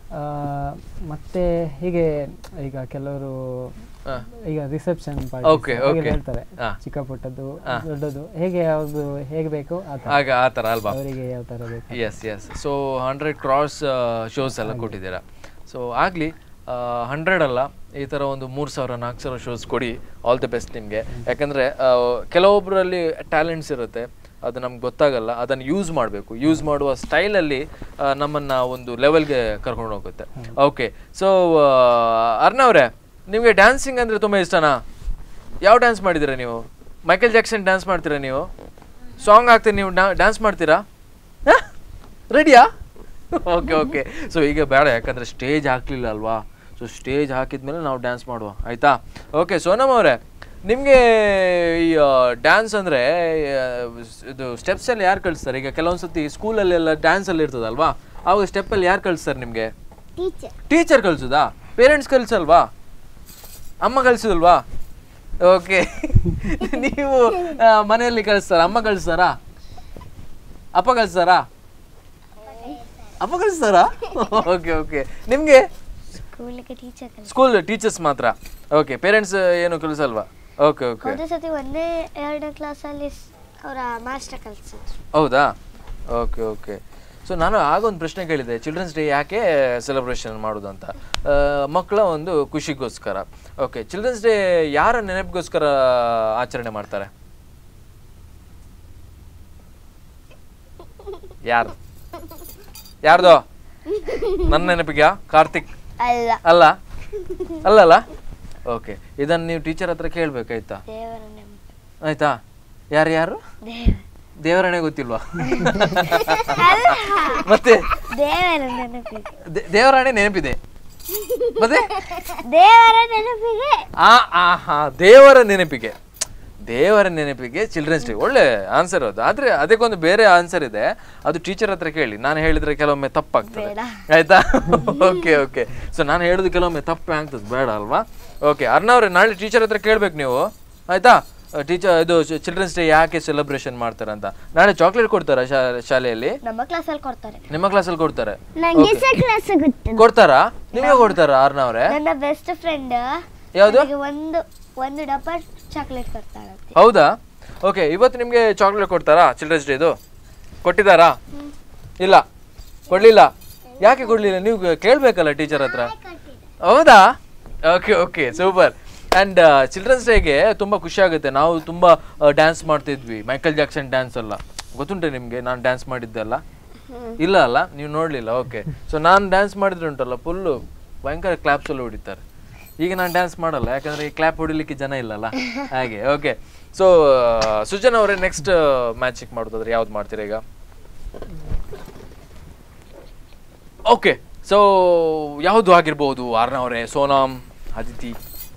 ಮತ್ತೆ ಹೀಗೆ ಈಗ ಕೆಲವರು ಹಾ. ಈಗ ರಿಸೆಪ್ಷನ್ Okay, ಪಾರ್ಟಿ okay. ಹೇಳ್ತಾರೆ ಹಾ. ಚಿಕ್ಕ ಪುಟ್ಟದ್ದು ದೊಡ್ಡದು ಹೇಗೆ ಯಾವ್ದು ಹೇಗೆ ಬೇಕು ಆ ಥರ ಆಗ ಆ ಥರ ಅಲ್ವಾ ಅವರಿಗೆ ಯಾವ ಥರ ಬೇಕು yes yes so hundred cross shows ಎಲ್ಲ ಕೊಟ್ಟಿದ್ದೀರಾ ಸೊ ಆಗಲಿ ಹಂಡ್ರೆಡ್ ಅಲ್ಲ ಈ ಥರ ಒಂದು ಮೂರು ಸಾವಿರ ನಾಲ್ಕು ಸಾವಿರ ಶೋಸ್ ಕೊಡಿ ಆಲ್ ದಿ ಬೆಸ್ಟ್ ನಿಮಗೆ ಯಾಕಂದರೆ ಕೆಲವೊಬ್ಬರಲ್ಲಿ ಟ್ಯಾಲೆಂಟ್ಸ್ ಇರುತ್ತೆ ಅದು ನಮ್ಗೆ ಗೊತ್ತಾಗಲ್ಲ ಅದನ್ನು ಯೂಸ್ ಮಾಡಬೇಕು ಯೂಸ್ ಮಾಡುವ ಸ್ಟೈಲಲ್ಲಿ ನಮ್ಮನ್ನು ಒಂದು ಲೆವೆಲ್ಗೆ ಕರ್ಕೊಂಡು ಹೋಗುತ್ತೆ ಓಕೆ ಸೊ ಅರ್ನವ್ರೆ ನಿಮಗೆ ಡ್ಯಾನ್ಸಿಂಗ್ ಅಂದರೆ ತುಂಬ ಇಷ್ಟನಾ ಯಾವ ಡ್ಯಾನ್ಸ್ ಮಾಡಿದ್ದೀರಾ ನೀವು ಮೈಕಲ್ ಜಾಕ್ಸನ್ ಡ್ಯಾನ್ಸ್ ಮಾಡ್ತೀರಾ ನೀವು ಸಾಂಗ್ ಹಾಕ್ತೀರಿ ನೀವು ಡ್ಯಾನ್ಸ್ ಮಾಡ್ತೀರಾ ರೆಡಿಯಾ ಓಕೆ ಓಕೆ ಸೊ ಈಗ ಬೇಡ ಯಾಕಂದರೆ ಸ್ಟೇಜ್ ಹಾಕ್ಲಿಲ್ಲ ಅಲ್ವಾ ಸೊ ಸ್ಟೇಜ್ ಹಾಕಿದ್ಮೇಲೆ ನಾವು ಡ್ಯಾನ್ಸ್ ಮಾಡುವ ಆಯಿತಾ ಓಕೆ ಸೋನಮ್ ಅವರೇ ನಿಮಗೆ ಈ ಡ್ಯಾನ್ಸ್ ಅಂದರೆ ಇದು ಸ್ಟೆಪ್ಸಲ್ಲಿ ಯಾರು ಕಳಿಸ್ತಾರೆ ಈಗ ಕೆಲವೊಂದು ಸತಿ ಸ್ಕೂಲಲ್ಲೆಲ್ಲ ಡ್ಯಾನ್ಸಲ್ಲಿ ಇರ್ತದಲ್ವಾ ಆವಾಗ ಸ್ಟೆಪ್ಪಲ್ಲಿ ಯಾರು ಕಳಿಸ್ತಾರೆ ನಿಮಗೆ ಟೀಚರ್ ಟೀಚರ್ ಕಳ್ಸುದಾ ಪೇರೆಂಟ್ಸ್ ಕಳ್ಸಲ್ವಾ ಅಮ್ಮ ಕಳ್ಸುದಲ್ವಾ ಓಕೆ ನೀವು ಆ, ಮನೆಯಲ್ಲಿ ಕಳಿಸ್ತಾರ ಅಮ್ಮ ಕಳಿಸ್ತಾರಾ ಅಪ್ಪ ಕಳಿಸ್ತಾರಾ ಅಪ್ಪ ಕಳಿಸ್ತಾರಾ ಓಕೆ ಓಕೆ ನಿಮಗೆ ಸ್ಕೂಲಿಗೆ ಟೀಚರ್ ಕಲಿಸ್ ಸ್ಕೂಲ್ ಟೀಚರ್ಸ್ ಮಾತ್ರ ಓಕೆ ಪೇರೆಂಟ್ಸ್ ಏನು ಕಳಿಸಲ್ವಾ ಓಕೆ ಓಕೆ ಒಂದೇ ಸತಿ ಒಂದೇ ಎರಡನೇ ಕ್ಲಾಸಲ್ಲಿ ಅವರ ಮಾಸ್ಟರ್ ಕಲಿಸಿದ್ರು ಹೌದಾ ಓಕೆ ಓಕೆ ಸೊ ನಾನು ಆಗ ಒಂದು ಪ್ರಶ್ನೆ ಕೇಳಿದೆ ಚಿಲ್ಡ್ರನ್ಸ್ ಡೇ ಯಾಕೆ ಸೆಲೆಬ್ರೇಷನ್ ಮಾಡೋದು ಅಂತ ಆ, ಮಕ್ಕಳ ಒಂದು ಖುಷಿಗೋಸ್ಕರ ಓಕೆ ಚಿಲ್ಡ್ರನ್ಸ್ ಡೇ ಯಾರ ನೆನಪಿಗೋಸ್ಕರ ಆಚರಣೆ ಮಾಡ್ತಾರೆ ಯಾರು ಯಾರ್ದು ನನ್ನ ನೆನಪಿಗೆ ಕಾರ್ತಿಕ್ ಅಲ್ಲ ಅಲ್ಲ ಅಲ್ಲಲ್ಲ ಓಕೆ ಇದನ್ನು ನೀವು ಟೀಚರ್ ಹತ್ರ ಕೇಳ್ಬೇಕಾಯ್ತಾ ದೇವರ ನೆನಪು ಆಯ್ತಾ ಯಾರು ಯಾರು ದೇವ ದೇವರಣೆ ಗೊತ್ತಿಲ್ವಾ ಮತ್ತೆ ದೇವರ ನೆನಪಿಗೆ ದೇ- ದೇವರಾಣೆ ನೆನಪಿದೆ ಮತ್ತೆ ದೇವರ ನೆನಪಿಗೆ ಆ ಆ ಹಾ ದೇವರ ನೆನಪಿಗೆ ದೇವರ ನೆನಪಿಗೆ ಚಿಲ್ಡ್ರನ್ಸ್ ಡೇ ಒಳ್ಳೆ ಆನ್ಸರ್ ಅದು ಆದ್ರೆ ಅದಕ್ಕೊಂದು ಬೇರೆ ಆನ್ಸರ್ ಇದೆ ಅದು ಟೀಚರ್ ಹತ್ರ ಕೇಳಿ ನಾನು ಹೇಳಿದ್ರೆ ಕೆಲವೊಮ್ಮೆ ತಪ್ಪಾಗ್ತದೆ ಬೇಡ. ಆಯ್ತಾ ಓಕೆ ಓಕೆ ಸೊ ನಾನು ಹೇಳೋದು ಕೆಲವೊಮ್ಮೆ ತಪ್ಪೇ ಆಗ್ತದೆ ಬೇಡ ಅಲ್ವಾ ಓಕೆ ಅರ್ನವ್ರೆ ನಾಳೆ ಟೀಚರ್ ಹತ್ರ ಕೇಳ್ಬೇಕು ನೀವು ಆಯ್ತಾ ಟೀಚರ್ ಇದು ಚಿಲ್ಡ್ರನ್ಸ್ ಡೇ ಯಾಕೆ ಸೆಲೆಬ್ರೇಷನ್ ಮಾಡ್ತಾರೆ ಅಂತ ನಾಳೆ ಚಾಕ್ಲೇಟ್ ಕೊಡ್ತಾರಾ ಶಾ- ಶಾಲೆಯಲ್ಲಿ ನಮ್ಮ ಕ್ಲಾಸಲ್ಲಿ ಕೊಡ್ತಾರೆ ನಿಮ್ಮ ಕ್ಲಾಸಲ್ಲಿ ಕೊಡ್ತಾರೆ ನಂಗೆ ಕ್ಲಾಸ್ ಗೊತ್ತಿಲ್ಲ ಕೊಡ್ತಾರಾ ನಿಮಗೆ ಕೊಡ್ತಾರಾ ಅರ್ನವ್ರೆ ನನ್ನ ಬೆಸ್ಟ್ ಫ್ರೆಂಡ್ ಯಾವುದು ಒಂದು ಒಂದು ಡಬ್ಬ ಚಾಕ್ಲೇಟ್ ಕೊಡ್ತಾಳಂತೆ ಹೌದಾ ಓಕೆ ಇವತ್ತು ನಿಮಗೆ ಚಾಕ್ಲೇಟ್ ಕೊಡ್ತಾರಾ ಚಿಲ್ಡ್ರನ್ಸ್ ಡೇದು ಕೊಟ್ಟಿದ್ದಾರಾ ಇಲ್ಲ ಕೊಡ್ಲಿಲ್ಲ ಯಾಕೆ ಕೊಡ್ಲಿಲ್ಲ ನೀವು ಕೇಳಬೇಕಲ್ಲ ಟೀಚರ್ ಹತ್ರ ಹೌದಾ okay okay super and children's ಡೇಗೆ ತುಂಬ ಖುಷಿ ಆಗುತ್ತೆ ನಾವು ತುಂಬ ಡ್ಯಾನ್ಸ್ ಮಾಡ್ತಿದ್ವಿ ಮೈಕಲ್ ಜಾಕ್ಸನ್ ಡ್ಯಾನ್ಸ್ ಅಲ್ಲ ಗೊತ್ತುಂಟೆ ನಿಮಗೆ ನಾನು ಡ್ಯಾನ್ಸ್ ಮಾಡಿದ್ದೆಲ್ಲ ಇಲ್ಲ ಅಲ್ಲ ನೀವು ನೋಡಲಿಲ್ಲ ಓಕೆ ಸೊ ನಾನು ಡ್ಯಾನ್ಸ್ ಮಾಡಿದ್ರೆ ಉಂಟಲ್ಲ ಫುಲ್ಲು ಭಯಂಕರ ಕ್ಲಾಪ್ಸ್ ಎಲ್ಲ ಹೊಡಿತಾರೆ ಈಗ ನಾನು ಡ್ಯಾನ್ಸ್ ಮಾಡಲ್ಲ ಯಾಕಂದ್ರೆ ಈ ಕ್ಲಾಪ್ ಹೊಡಿಲಿಕ್ಕೆ ಜನ ಇಲ್ಲಲ್ಲ ಹಾಗೆ ಓಕೆ ಸೊ ಸುಜನ್ ಅವರೇ ನೆಕ್ಸ್ಟ್ ಮ್ಯಾಚಿಗೆ ಮಾಡೋದಾದ್ರೆ ಯಾವ್ದು ಮಾಡ್ತೀರಾ ಈಗ ಓಕೆ ಸೊ ಯಾವುದು ಆಗಿರ್ಬೋದು ಆರ್ನ ಅವರೇ ಸೋನಾಮ್ ಅದಿತಿ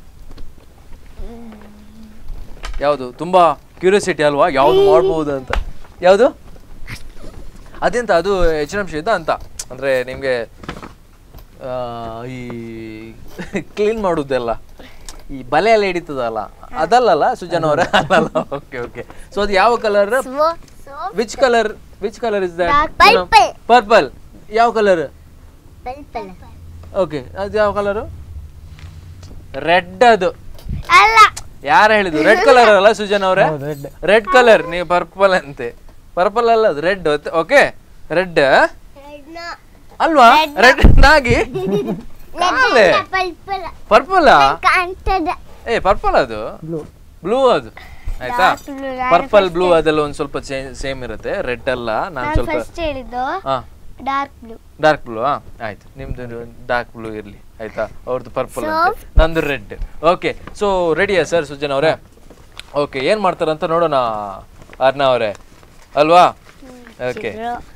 ಯಾವುದು ತುಂಬಾ ಕ್ಯೂರಿಯಾಸಿಟಿ ಅಲ್ವಾ ಯಾವ್ದು ಮಾಡ್ಬೋದು ಅಂತ ಯಾವುದು ಅದೆಂತ ಅದು ಎಚ್ ಎಂ ಇದ ಅಂತ ಅಂದ್ರೆ ನಿಮ್ಗೆ ಆ, ಈ ಕ್ಲೀನ್ ಮಾಡುದೆಲ್ಲ ಈ ಬಲೆ ಎಲ್ಲ ಹಿಡಿತದಲ್ಲ ಅದಲ್ಲಲ್ಲ ಸುಜನ್ ಅವರೇ ಅಲ್ಲಲ್ಲ ಓಕೆ ಓಕೆ ಸೊ ಅದು ಯಾವ colour which colour which colour is that Purple. Purple ಯಾವ ಕಲರ್ ಪಲ್ಪಲ್ ಓಕೆ ಅದು ಯಾವ ಕಲರು ರೆಡ್ ಅದು ಅಲ್ಲ ಯಾರು ಹೇಳಿದ್ದು ರೆಡ್ ಕಲರ್ ಅಲ್ಲ ಸುಜನ್ ಅವರೇ ಹೌದು ರೆಡ್ ರೆಡ್ ಕಲರ್ ನೀವು ಪರ್ಪಲ್ ಅಂತೆ ಪರ್ಪಲ್ ಅಲ್ಲ ಅದು ರೆಡ್ ಓಕೆ ರೆಡ್ ಅಲ್ವಾ ರೆಡ್ ನಾಗಿ ಕಾಲೆ ಪಲ್ಪಲ್ ಪರ್ಪಲ್ ಕಾಣ್ತದ ಏ ಪರ್ಪಲ್ ಅದು ಬ್ಲೂ ಬ್ಲೂ ಅದು ಆಯ್ತಾ Dark blue, ನಾನು ಪರ್ಪಲ್ ಬ್ಲೂ ಅದೆಲ್ಲ ಒಂದ್ ಸ್ವಲ್ಪ ಸೇಮ್ ಇರುತ್ತೆ ರೆಡ್ ಅಲ್ಲ ನಾನು ನಾನು ಸ್ವಲ್ಪ ಫಸ್ಟ್ ಹೇಳಿದ್ದು ಹಾ ಡಾರ್ಕ್ ಬ್ಲೂ ಡಾರ್ಕ್ ಬ್ಲೂ ಹಾ ಆಯ್ತು ನಿಮ್ದು ಡಾರ್ಕ್ ಬ್ಲೂ ಇರ್ಲಿ ಆಯ್ತಾ ಅವ್ರದ್ದು ಪರ್ಪಲ್ ಅಂತೆ ನಂದು ರೆಡ್ ಓಕೆ ಸೊ ರೆಡಿಯಾ ಸರ್ ಸುಜನ್ ಅವರೇ ಓಕೆ ಏನ್ ಮಾಡ್ತಾರಂತ ನೋಡೋಣ ಅರ್ಣ ಅವರೇ ಅಲ್ವಾ ಓಕೆ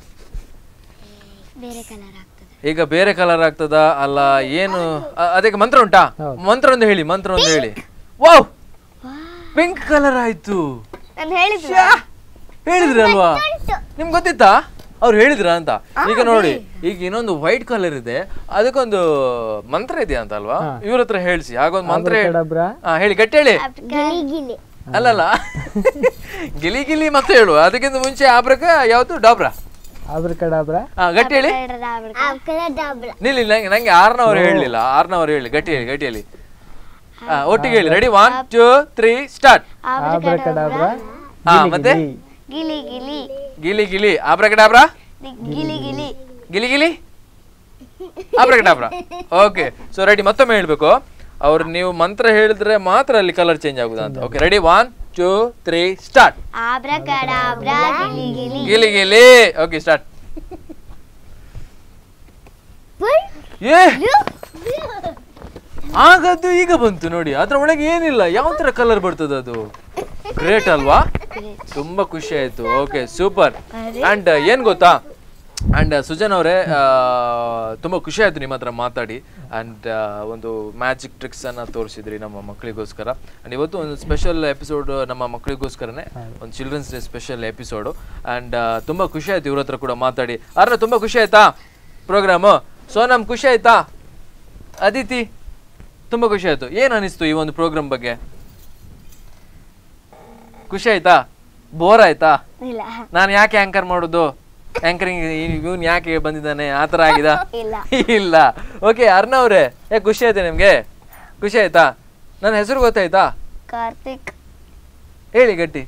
ಬೇರೆ ಕಲರ್ ಆಗ್ತದೆ ಈಗ ಬೇರೆ ಕಲರ್ ಆಗ್ತದ ಅಲ್ಲ ಏನು ಅ- ಅದಕ್ಕೆ ಮಂತ್ರ ಉಂಟಾ ಮಂತ್ರ ಒಂದು ಹೇಳಿ ಮಂತ್ರ ಒಂದು ಹೇಳಿ ವಾವ್ ಪಿಂಕ್ ಕಲರ್ ಆಯ್ತು ನಾನು ಹೇಳಿದ್ದೆ ಶ್ಯಾ! ಹೇಳಿದ್ರಲ್ವಾ ನಿಮ್ಗೆ ಗೊತ್ತಿತ್ತಾ ಅವ್ರು ಹೇಳಿದ್ರ ಅಂತ ಈಗ ನೋಡಿ ಈಗ ಇನ್ನೊಂದು ವೈಟ್ ಕಲರ್ ಇದೆ ಅದಕ್ಕೊಂದು ಮಂತ್ರ ಇದೆಯಾ ಅಂತ ಅಲ್ವಾ ಇವ್ರ ಹತ್ರ ಹೇಳ್ಸಿ ಹಾಗೊಂದು ಮಂತ್ರ ಹೇಳಿ ಕಡಬ್ರ ಹಾ ಹೇಳಿ ಗಟ್ಟಿ ಹೇಳಿ ಗಿಲಿ ಗಿಲಿ ಅಲ್ಲಲ್ಲ ಗಿಲಿ ಗಿಲಿ ಮತ್ತೆ ಹೇಳು ಅದಕ್ಕಿಂತ ಮುಂಚೆ ಆಬ್ರಕ ಯಾವ್ದು ಡಾಬ್ರಾ ಆಬ್ರ ಕಡಾಬ್ರ ಹಾ ಗಟ್ಟಿ ಹೇಳಿ ಕಲರ್ ಡಾಬ್ರ ನಿಲ್ಲಿ ನಂಗೆ ನಂಗೆ ಆರ್ನವ್ರು ಹೇಳಲಿಲ್ಲ ಆರ್ನವ್ರು ಹೇಳಿ ಗಟ್ಟಿ ಹೇಳಿ ಗಟ್ಟಿ ಹೇಳಿ ಹಾ ಒಟ್ಟಿಗೆ ಹೇಳಿ ready one two three start abracadabra ಹಾ ಮತ್ತೆ ಗಿಲಿ ಗಿಲಿ ಗಿಲಿ ಗಿಲಿ ಆಬ್ರಕಡಾಬ್ರಾ ಗಿಲಿ ಗಿಲಿ ಗಿಲಿ ಗಿಲಿ ಆಬ್ರಕಡಾಬ್ರಾ ಓಕೆ ಸೊ ರೆಡಿ ಮತ್ತೊಮ್ಮೆ ಹೇಳ್ಬೇಕು ಅವ್ರು ನೀವು ಮಂತ್ರ ಹೇಳಿದ್ರೆ ಮಾತ್ರ ಅಲ್ಲಿ ಕಲರ್ ಚೇಂಜ್ ಆಗುದಾ ಅಂತ okay ready one two three start abracadabra ಗಿಲಿ ಗಿಲಿ ಗಿಲಿ ಗಿಲಿ ಓಕೆ ಸ್ಟಾರ್ಟ್ ಏ ಆಗದ್ದು ಈಗ ಬಂತು ನೋಡಿ ಅದ್ರ ಒಳಗೆ ಏನಿಲ್ಲ ಯಾವ ತರ ಕಲರ್ ಬರ್ತದೆ ಅದು ಗ್ರೇಟ್ ಅಲ್ವಾ ತುಂಬಾ ಖುಷಿ ಆಯ್ತು ಓಕೆ ಸೂಪರ್ ಅಂಡ್ ಏನ್ ಗೊತ್ತಾ ಅಂಡ್ ಸುಜನ್ ಅವರೇ ತುಂಬಾ ಖುಷಿ ಆಯ್ತು ನಿಮ್ಮ ಹತ್ರ ಮಾತಾಡಿ ಅಂಡ್ ಒಂದು ಮ್ಯಾಜಿಕ್ ಟ್ರಿಕ್ಸ್ ಅನ್ನ ತೋರಿಸಿದ್ರಿ ನಮ್ಮ ಮಕ್ಕಳಿಗೋಸ್ಕರ ಅಂಡ್ ಇವತ್ತು ಒಂದು ಸ್ಪೆಷಲ್ ಎಪಿಸೋಡ್ ನಮ್ಮ ಮಕ್ಕಳಿಗೋಸ್ಕರನೇ ಒಂದು children's day special episode and ತುಂಬಾ ಖುಷಿ ಆಯ್ತು ಇವ್ರ ಹತ್ರ ಕೂಡ ಮಾತಾಡಿ ಅರ್ಣ ತುಂಬಾ ಖುಷಿ ಆಯ್ತಾ ಪ್ರೋಗ್ರಾಮು ಸೋನಮ್ ಖುಷಿ ಆಯ್ತಾ ಅದಿತಿ ತುಂಬಾ ಖುಷಿ ಆಯ್ತು ಏನ್ ಅನಿಸ್ತು ಈ ಒಂದು ಪ್ರೋಗ್ರಾಮ್ ಬಗ್ಗೆ ಖುಷಿ ಆಯ್ತಾ ಬೋರ್ ಆಯ್ತಾ ಇಲ್ಲ ನಾನು ಯಾಕೆ ಆಂಕರ್ ಮಾಡೋದು ಆಂಕರಿಂಗ್ ಇವನ್ ಯಾಕೆ ಬಂದಿದ್ದಾನೆ ಆ ಥರ ಆಗಿದ ಇಲ್ಲ ಇಲ್ಲ ಓಕೆ ಅರ್ಣ ಅವ್ರೆ ಯಾಕೆ ಖುಷಿ ಆಯ್ತಾ ನಿಮ್ಗೆ ಖುಷಿ ಆಯ್ತಾ ನನ್ನ ಹೆಸರು ಗೊತ್ತಾಯ್ತಾ ಕಾರ್ತಿಕ್ ಹೇಳಿ ಗಟ್ಟಿ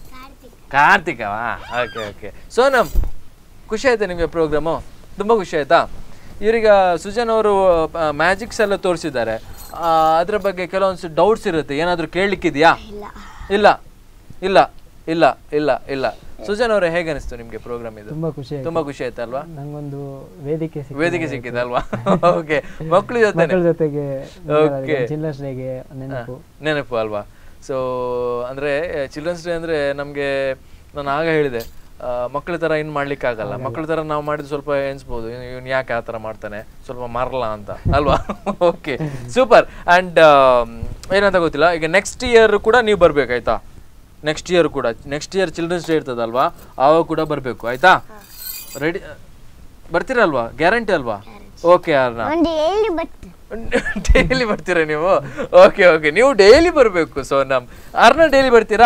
ಕಾರ್ತಿಕವಾ ಓಕೆ ಓಕೆ ಸೋನಮ್ ಖುಷಿ ಆಯ್ತಾ ನಿಮಗೆ ಪ್ರೋಗ್ರಾಮು ತುಂಬ ಖುಷಿ ಆಯ್ತಾ ಇವ್ರೀಗ ಸುಜನ್ ಅವರು ಮ್ಯಾಜಿಕ್ಸ್ ಎಲ್ಲ ತೋರಿಸಿದ್ದಾರೆ ಅದ್ರ ಬಗ್ಗೆ ಕೆಲವೊಂದು ಡೌಟ್ಸ್ ಇರುತ್ತೆ ಏನಾದರೂ ಕೇಳಲಿಕ್ಕಿದೆಯಾ ಇಲ್ಲ ಇಲ್ಲ ಇಲ್ಲ ಇಲ್ಲ ಇಲ್ಲ ಇಲ್ಲ ಸುಜನ್ ಅವರೇ ಹೇಗೆ ಅನಿಸ್ತು ನಿಮಗೆ ಪ್ರೋಗ್ರಾಮ್ ಇದು ತುಂಬಾ ಖುಷಿ ಆಯ್ತು ತುಂಬಾ ಖುಷಿ ಆಯ್ತಲ್ವಾ ನಂಗೊಂದು ವೇದಿಕೆ ಸಿಕ್ಕಿದೆ. ವೇದಿಕೆ ಸಿಕ್ಕಿದಲ್ವಾ ಓಕೆ ಮಕ್ಕಳ ಜೊತೆ ಮಕ್ಕಳ ಜೊತೆಗೆ Okay. ಚಿಲ್ಡ್ರನ್ಸ್ ಡೇಗೆ ನೆನಪು ನೆನಪು ಅಲ್ವಾ ಸೊ ಅಂದ್ರೆ ಚಿಲ್ಡ್ರನ್ಸ್ ಡೇ ಅಂದ್ರೆ ನಮ್ಗೆ ನಾನು ಆಗ ಹೇಳಿದೆ ಆ, ಮಕ್ಳ ತರ ಇನ್ ಮಾಡ್ಲಿಕ್ಕೆ ಆಗಲ್ಲ ಮಕ್ಳ ತರ ನಾವು ಮಾಡಿದ್ ಸ್ವಲ್ಪ ಎನ್ಸ್ಬೋದು ಇವ್ನು ಯಾಕೆ ಆ ತರ ಮಾಡ್ತಾನೆ ಸ್ವಲ್ಪ ಮಾರಲ್ಲ ಅಂತ ಅಲ್ವಾ ಓಕೆ ಸೂಪರ್ ಅಂಡ್ ಏನಂತ ಗೊತ್ತಿಲ್ಲ ಈಗ ನೆಕ್ಸ್ಟ್ ಇಯರ್ ಕೂಡ ನೀವು ಬರ್ಬೇಕಾಯ್ತಾ ನೆಕ್ಸ್ಟ್ ಇಯರ್ ಕೂಡ ನೆಕ್ಸ್ಟ್ ಇಯರ್ ಚಿಲ್ಡ್ರನ್ಸ್ ಡೇ ಇರ್ತದಲ್ವಾ ಆವಾಗ ಕೂಡ ಬರಬೇಕು ಆಯ್ತಾ ರೆಡಿ ಬರ್ತೀರಲ್ವಾ ಗ್ಯಾರಂಟಿ ಅಲ್ವಾ ಓಕೆ ಅರ್ಣ ಒಂದು ಎಲ್ಲಿ ಬಟ್ ಡೈಲಿ ಬರ್ತೀರಾ ನೀವು ಓಕೆ ಓಕೆ ನೀವು ಡೈಲಿ ಬರಬೇಕು ಸೋನಮ್ ಅರ್ಣ ಡೈಲಿ ಬರ್ತೀರಾ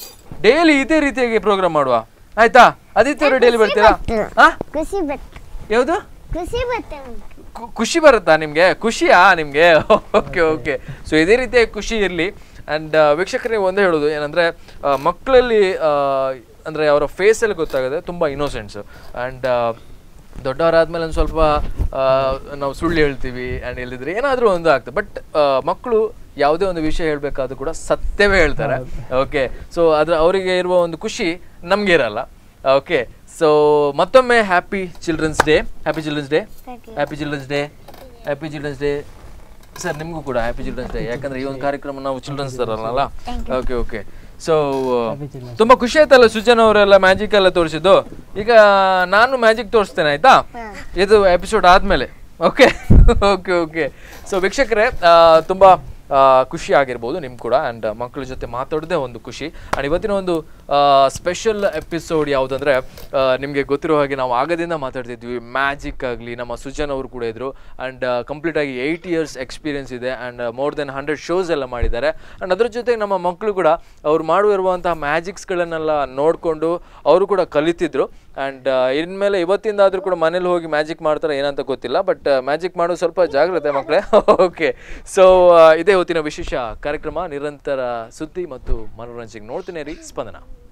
ಡೈಲಿ ಇದೇ ರೀತಿಯಾಗಿ ಪ್ರೋಗ್ರಾಮ್ ಮಾಡುವ ಆಯ್ತಾ ಆದಿತ್ಯ ಅವರು ಡೈಲಿ ಬರ್ತೀರಾ ಹಾ ಖುಷಿ ಬಟ್ ಯಾವುದು ಖುಷಿ ಬತ್ತೆ ಖು- ಖುಷಿ ಬರುತ್ತಾ ನಿಮ್ಗೆ ಖುಷಿಯಾ ನಿಮ್ಗೆ ಓಕೆ ಓಕೆ ಸೊ ಇದೇ ರೀತಿಯಾಗಿ ಖುಷಿ ಇರಲಿ ಅಂಡ್ ವೀಕ್ಷಕರಿಗೆ ಒಂದೇ ಹೇಳೋದು ಏನಂದ್ರೆ ಆ, ಮಕ್ಕಳಲ್ಲಿ ಆ, ಅಂದ್ರೆ ಅವರ ಫೇಸಲ್ಲಿ ಗೊತ್ತಾಗುತ್ತೆ ತುಂಬಾ ಇನ್ನೋಸೆಂಟ್ಸ್ ಅಂಡ್ ದೊಡ್ಡವರಾದ್ಮೇಲೆ ಒಂದು ಸ್ವಲ್ಪ ಆ, ನಾವು ಸುಳ್ಳು ಹೇಳ್ತೀವಿ ಆ್ಯಂಡ್ ಇಲ್ಲದಿದ್ರೆ ಏನಾದರೂ ಒಂದು ಆಗ್ತದೆ ಬಟ್ ಮಕ್ಕಳು ಯಾವುದೇ ಒಂದು ವಿಷಯ ಹೇಳಬೇಕಾದ್ರೂ ಕೂಡ ಸತ್ಯವೇ ಹೇಳ್ತಾರೆ ಓಕೆ ಸೊ ಅದ್ರ ಅವರಿಗೆ ಇರುವ ಒಂದು ಖುಷಿ ನಮ್ಗೆ ಇರಲ್ಲ ಓಕೆ ಸೊ ಮತ್ತೊಮ್ಮೆ happy children's day happy children's day Thank you. Happy children's day happy children's day sir ನಿಮಗೂ ಕೂಡ ಹ್ಯಾಪಿ ಚಿಲ್ಡ್ರನ್ಸ್ ಡೇ ಯಾಕಂದ್ರೆ ಈ ಒಂದು ಕಾರ್ಯಕ್ರಮ ನಾವು ಚಿಲ್ಡ್ರನ್ಸ್ ತರಲ್ಲ ಓಕೆ ಓಕೆ ಸೊ Children's ತುಂಬಾ ಖುಷಿ ಆಯ್ತಲ್ಲ ಸುಜನ್ ಅವರೆಲ್ಲ ಮ್ಯಾಜಿಕ್ ಎಲ್ಲ ತೋರಿಸಿದ್ದು ಈಗ ನಾನು ಮ್ಯಾಜಿಕ್ ತೋರಿಸ್ತೇನೆ ಆಯ್ತಾ ಇದು ಎಪಿಸೋಡ್ ಆದ್ಮೇಲೆ ಓಕೆ ಓಕೆ ಓಕೆ ಸೊ ವೀಕ್ಷಕರೇ ಆ, ತುಂಬಾ ಆ, ಖುಷಿ ಆಗಿರ್ಬೋದು ನಿಮ್ಗೆ ಕೂಡ ಆ್ಯಂಡ್ ಮಕ್ಕಳ ಜೊತೆ ಮಾತಾಡೋದೇ ಒಂದು ಖುಷಿ ಆ್ಯಂಡ್ ಇವತ್ತಿನ ಒಂದು ಸ್ಪೆಷಲ್ ಎಪಿಸೋಡ್ ಯಾವುದಂದ್ರೆ ನಿಮಗೆ ಗೊತ್ತಿರೋ ಹಾಗೆ ನಾವು ಆಗದಿಂದ ಮಾತಾಡ್ತಿದ್ವಿ ಮ್ಯಾಜಿಕ್ ಆಗಲಿ ನಮ್ಮ ಸುಜನ್ ಅವರು ಕೂಡ ಇದ್ರು ಆ್ಯಂಡ್ ಕಂಪ್ಲೀಟ್ ಆಗಿ ಏಯ್ಟ್ ಇಯರ್ಸ್ ಎಕ್ಸ್ಪೀರಿಯನ್ಸ್ ಇದೆ and more then hundred shows ಎಲ್ಲ ಮಾಡಿದ್ದಾರೆ ಆ್ಯಂಡ್ ಅದ್ರ ಜೊತೆಗೆ ನಮ್ಮ ಮಕ್ಕಳು ಕೂಡ ಅವ್ರು ಮಾಡುವಿರುವಂತಹ ಮ್ಯಾಜಿಕ್ಸ್ಗಳನ್ನೆಲ್ಲ ನೋಡಿಕೊಂಡು ಅವರು ಕೂಡ ಕಲಿತಿದ್ರು ಆ್ಯಂಡ್ ಇನ್ಮೇಲೆ ಇವತ್ತಿಂದ ಆದರೂ ಕೂಡ ಮನೇಲಿ ಹೋಗಿ ಮ್ಯಾಜಿಕ್ ಮಾಡ್ತಾರೆ ಏನಂತ ಗೊತ್ತಿಲ್ಲ ಬಟ್ ಮ್ಯಾಜಿಕ್ ಮಾಡೋದು ಸ್ವಲ್ಪ ಜಾಗ್ರತೆ ಮಕ್ಕಳೇ ಓಕೆ ಸೊ ಇದೇ ಇವತ್ತಿನ ವಿಶೇಷ ಕಾರ್ಯಕ್ರಮ ನಿರಂತರ ಸುದ್ದಿ ಮತ್ತು ಮನೋರಂಜನೆಗೆ ನೋಡ್ತೀನಿ ರೀ ಸ್ಪಂದನ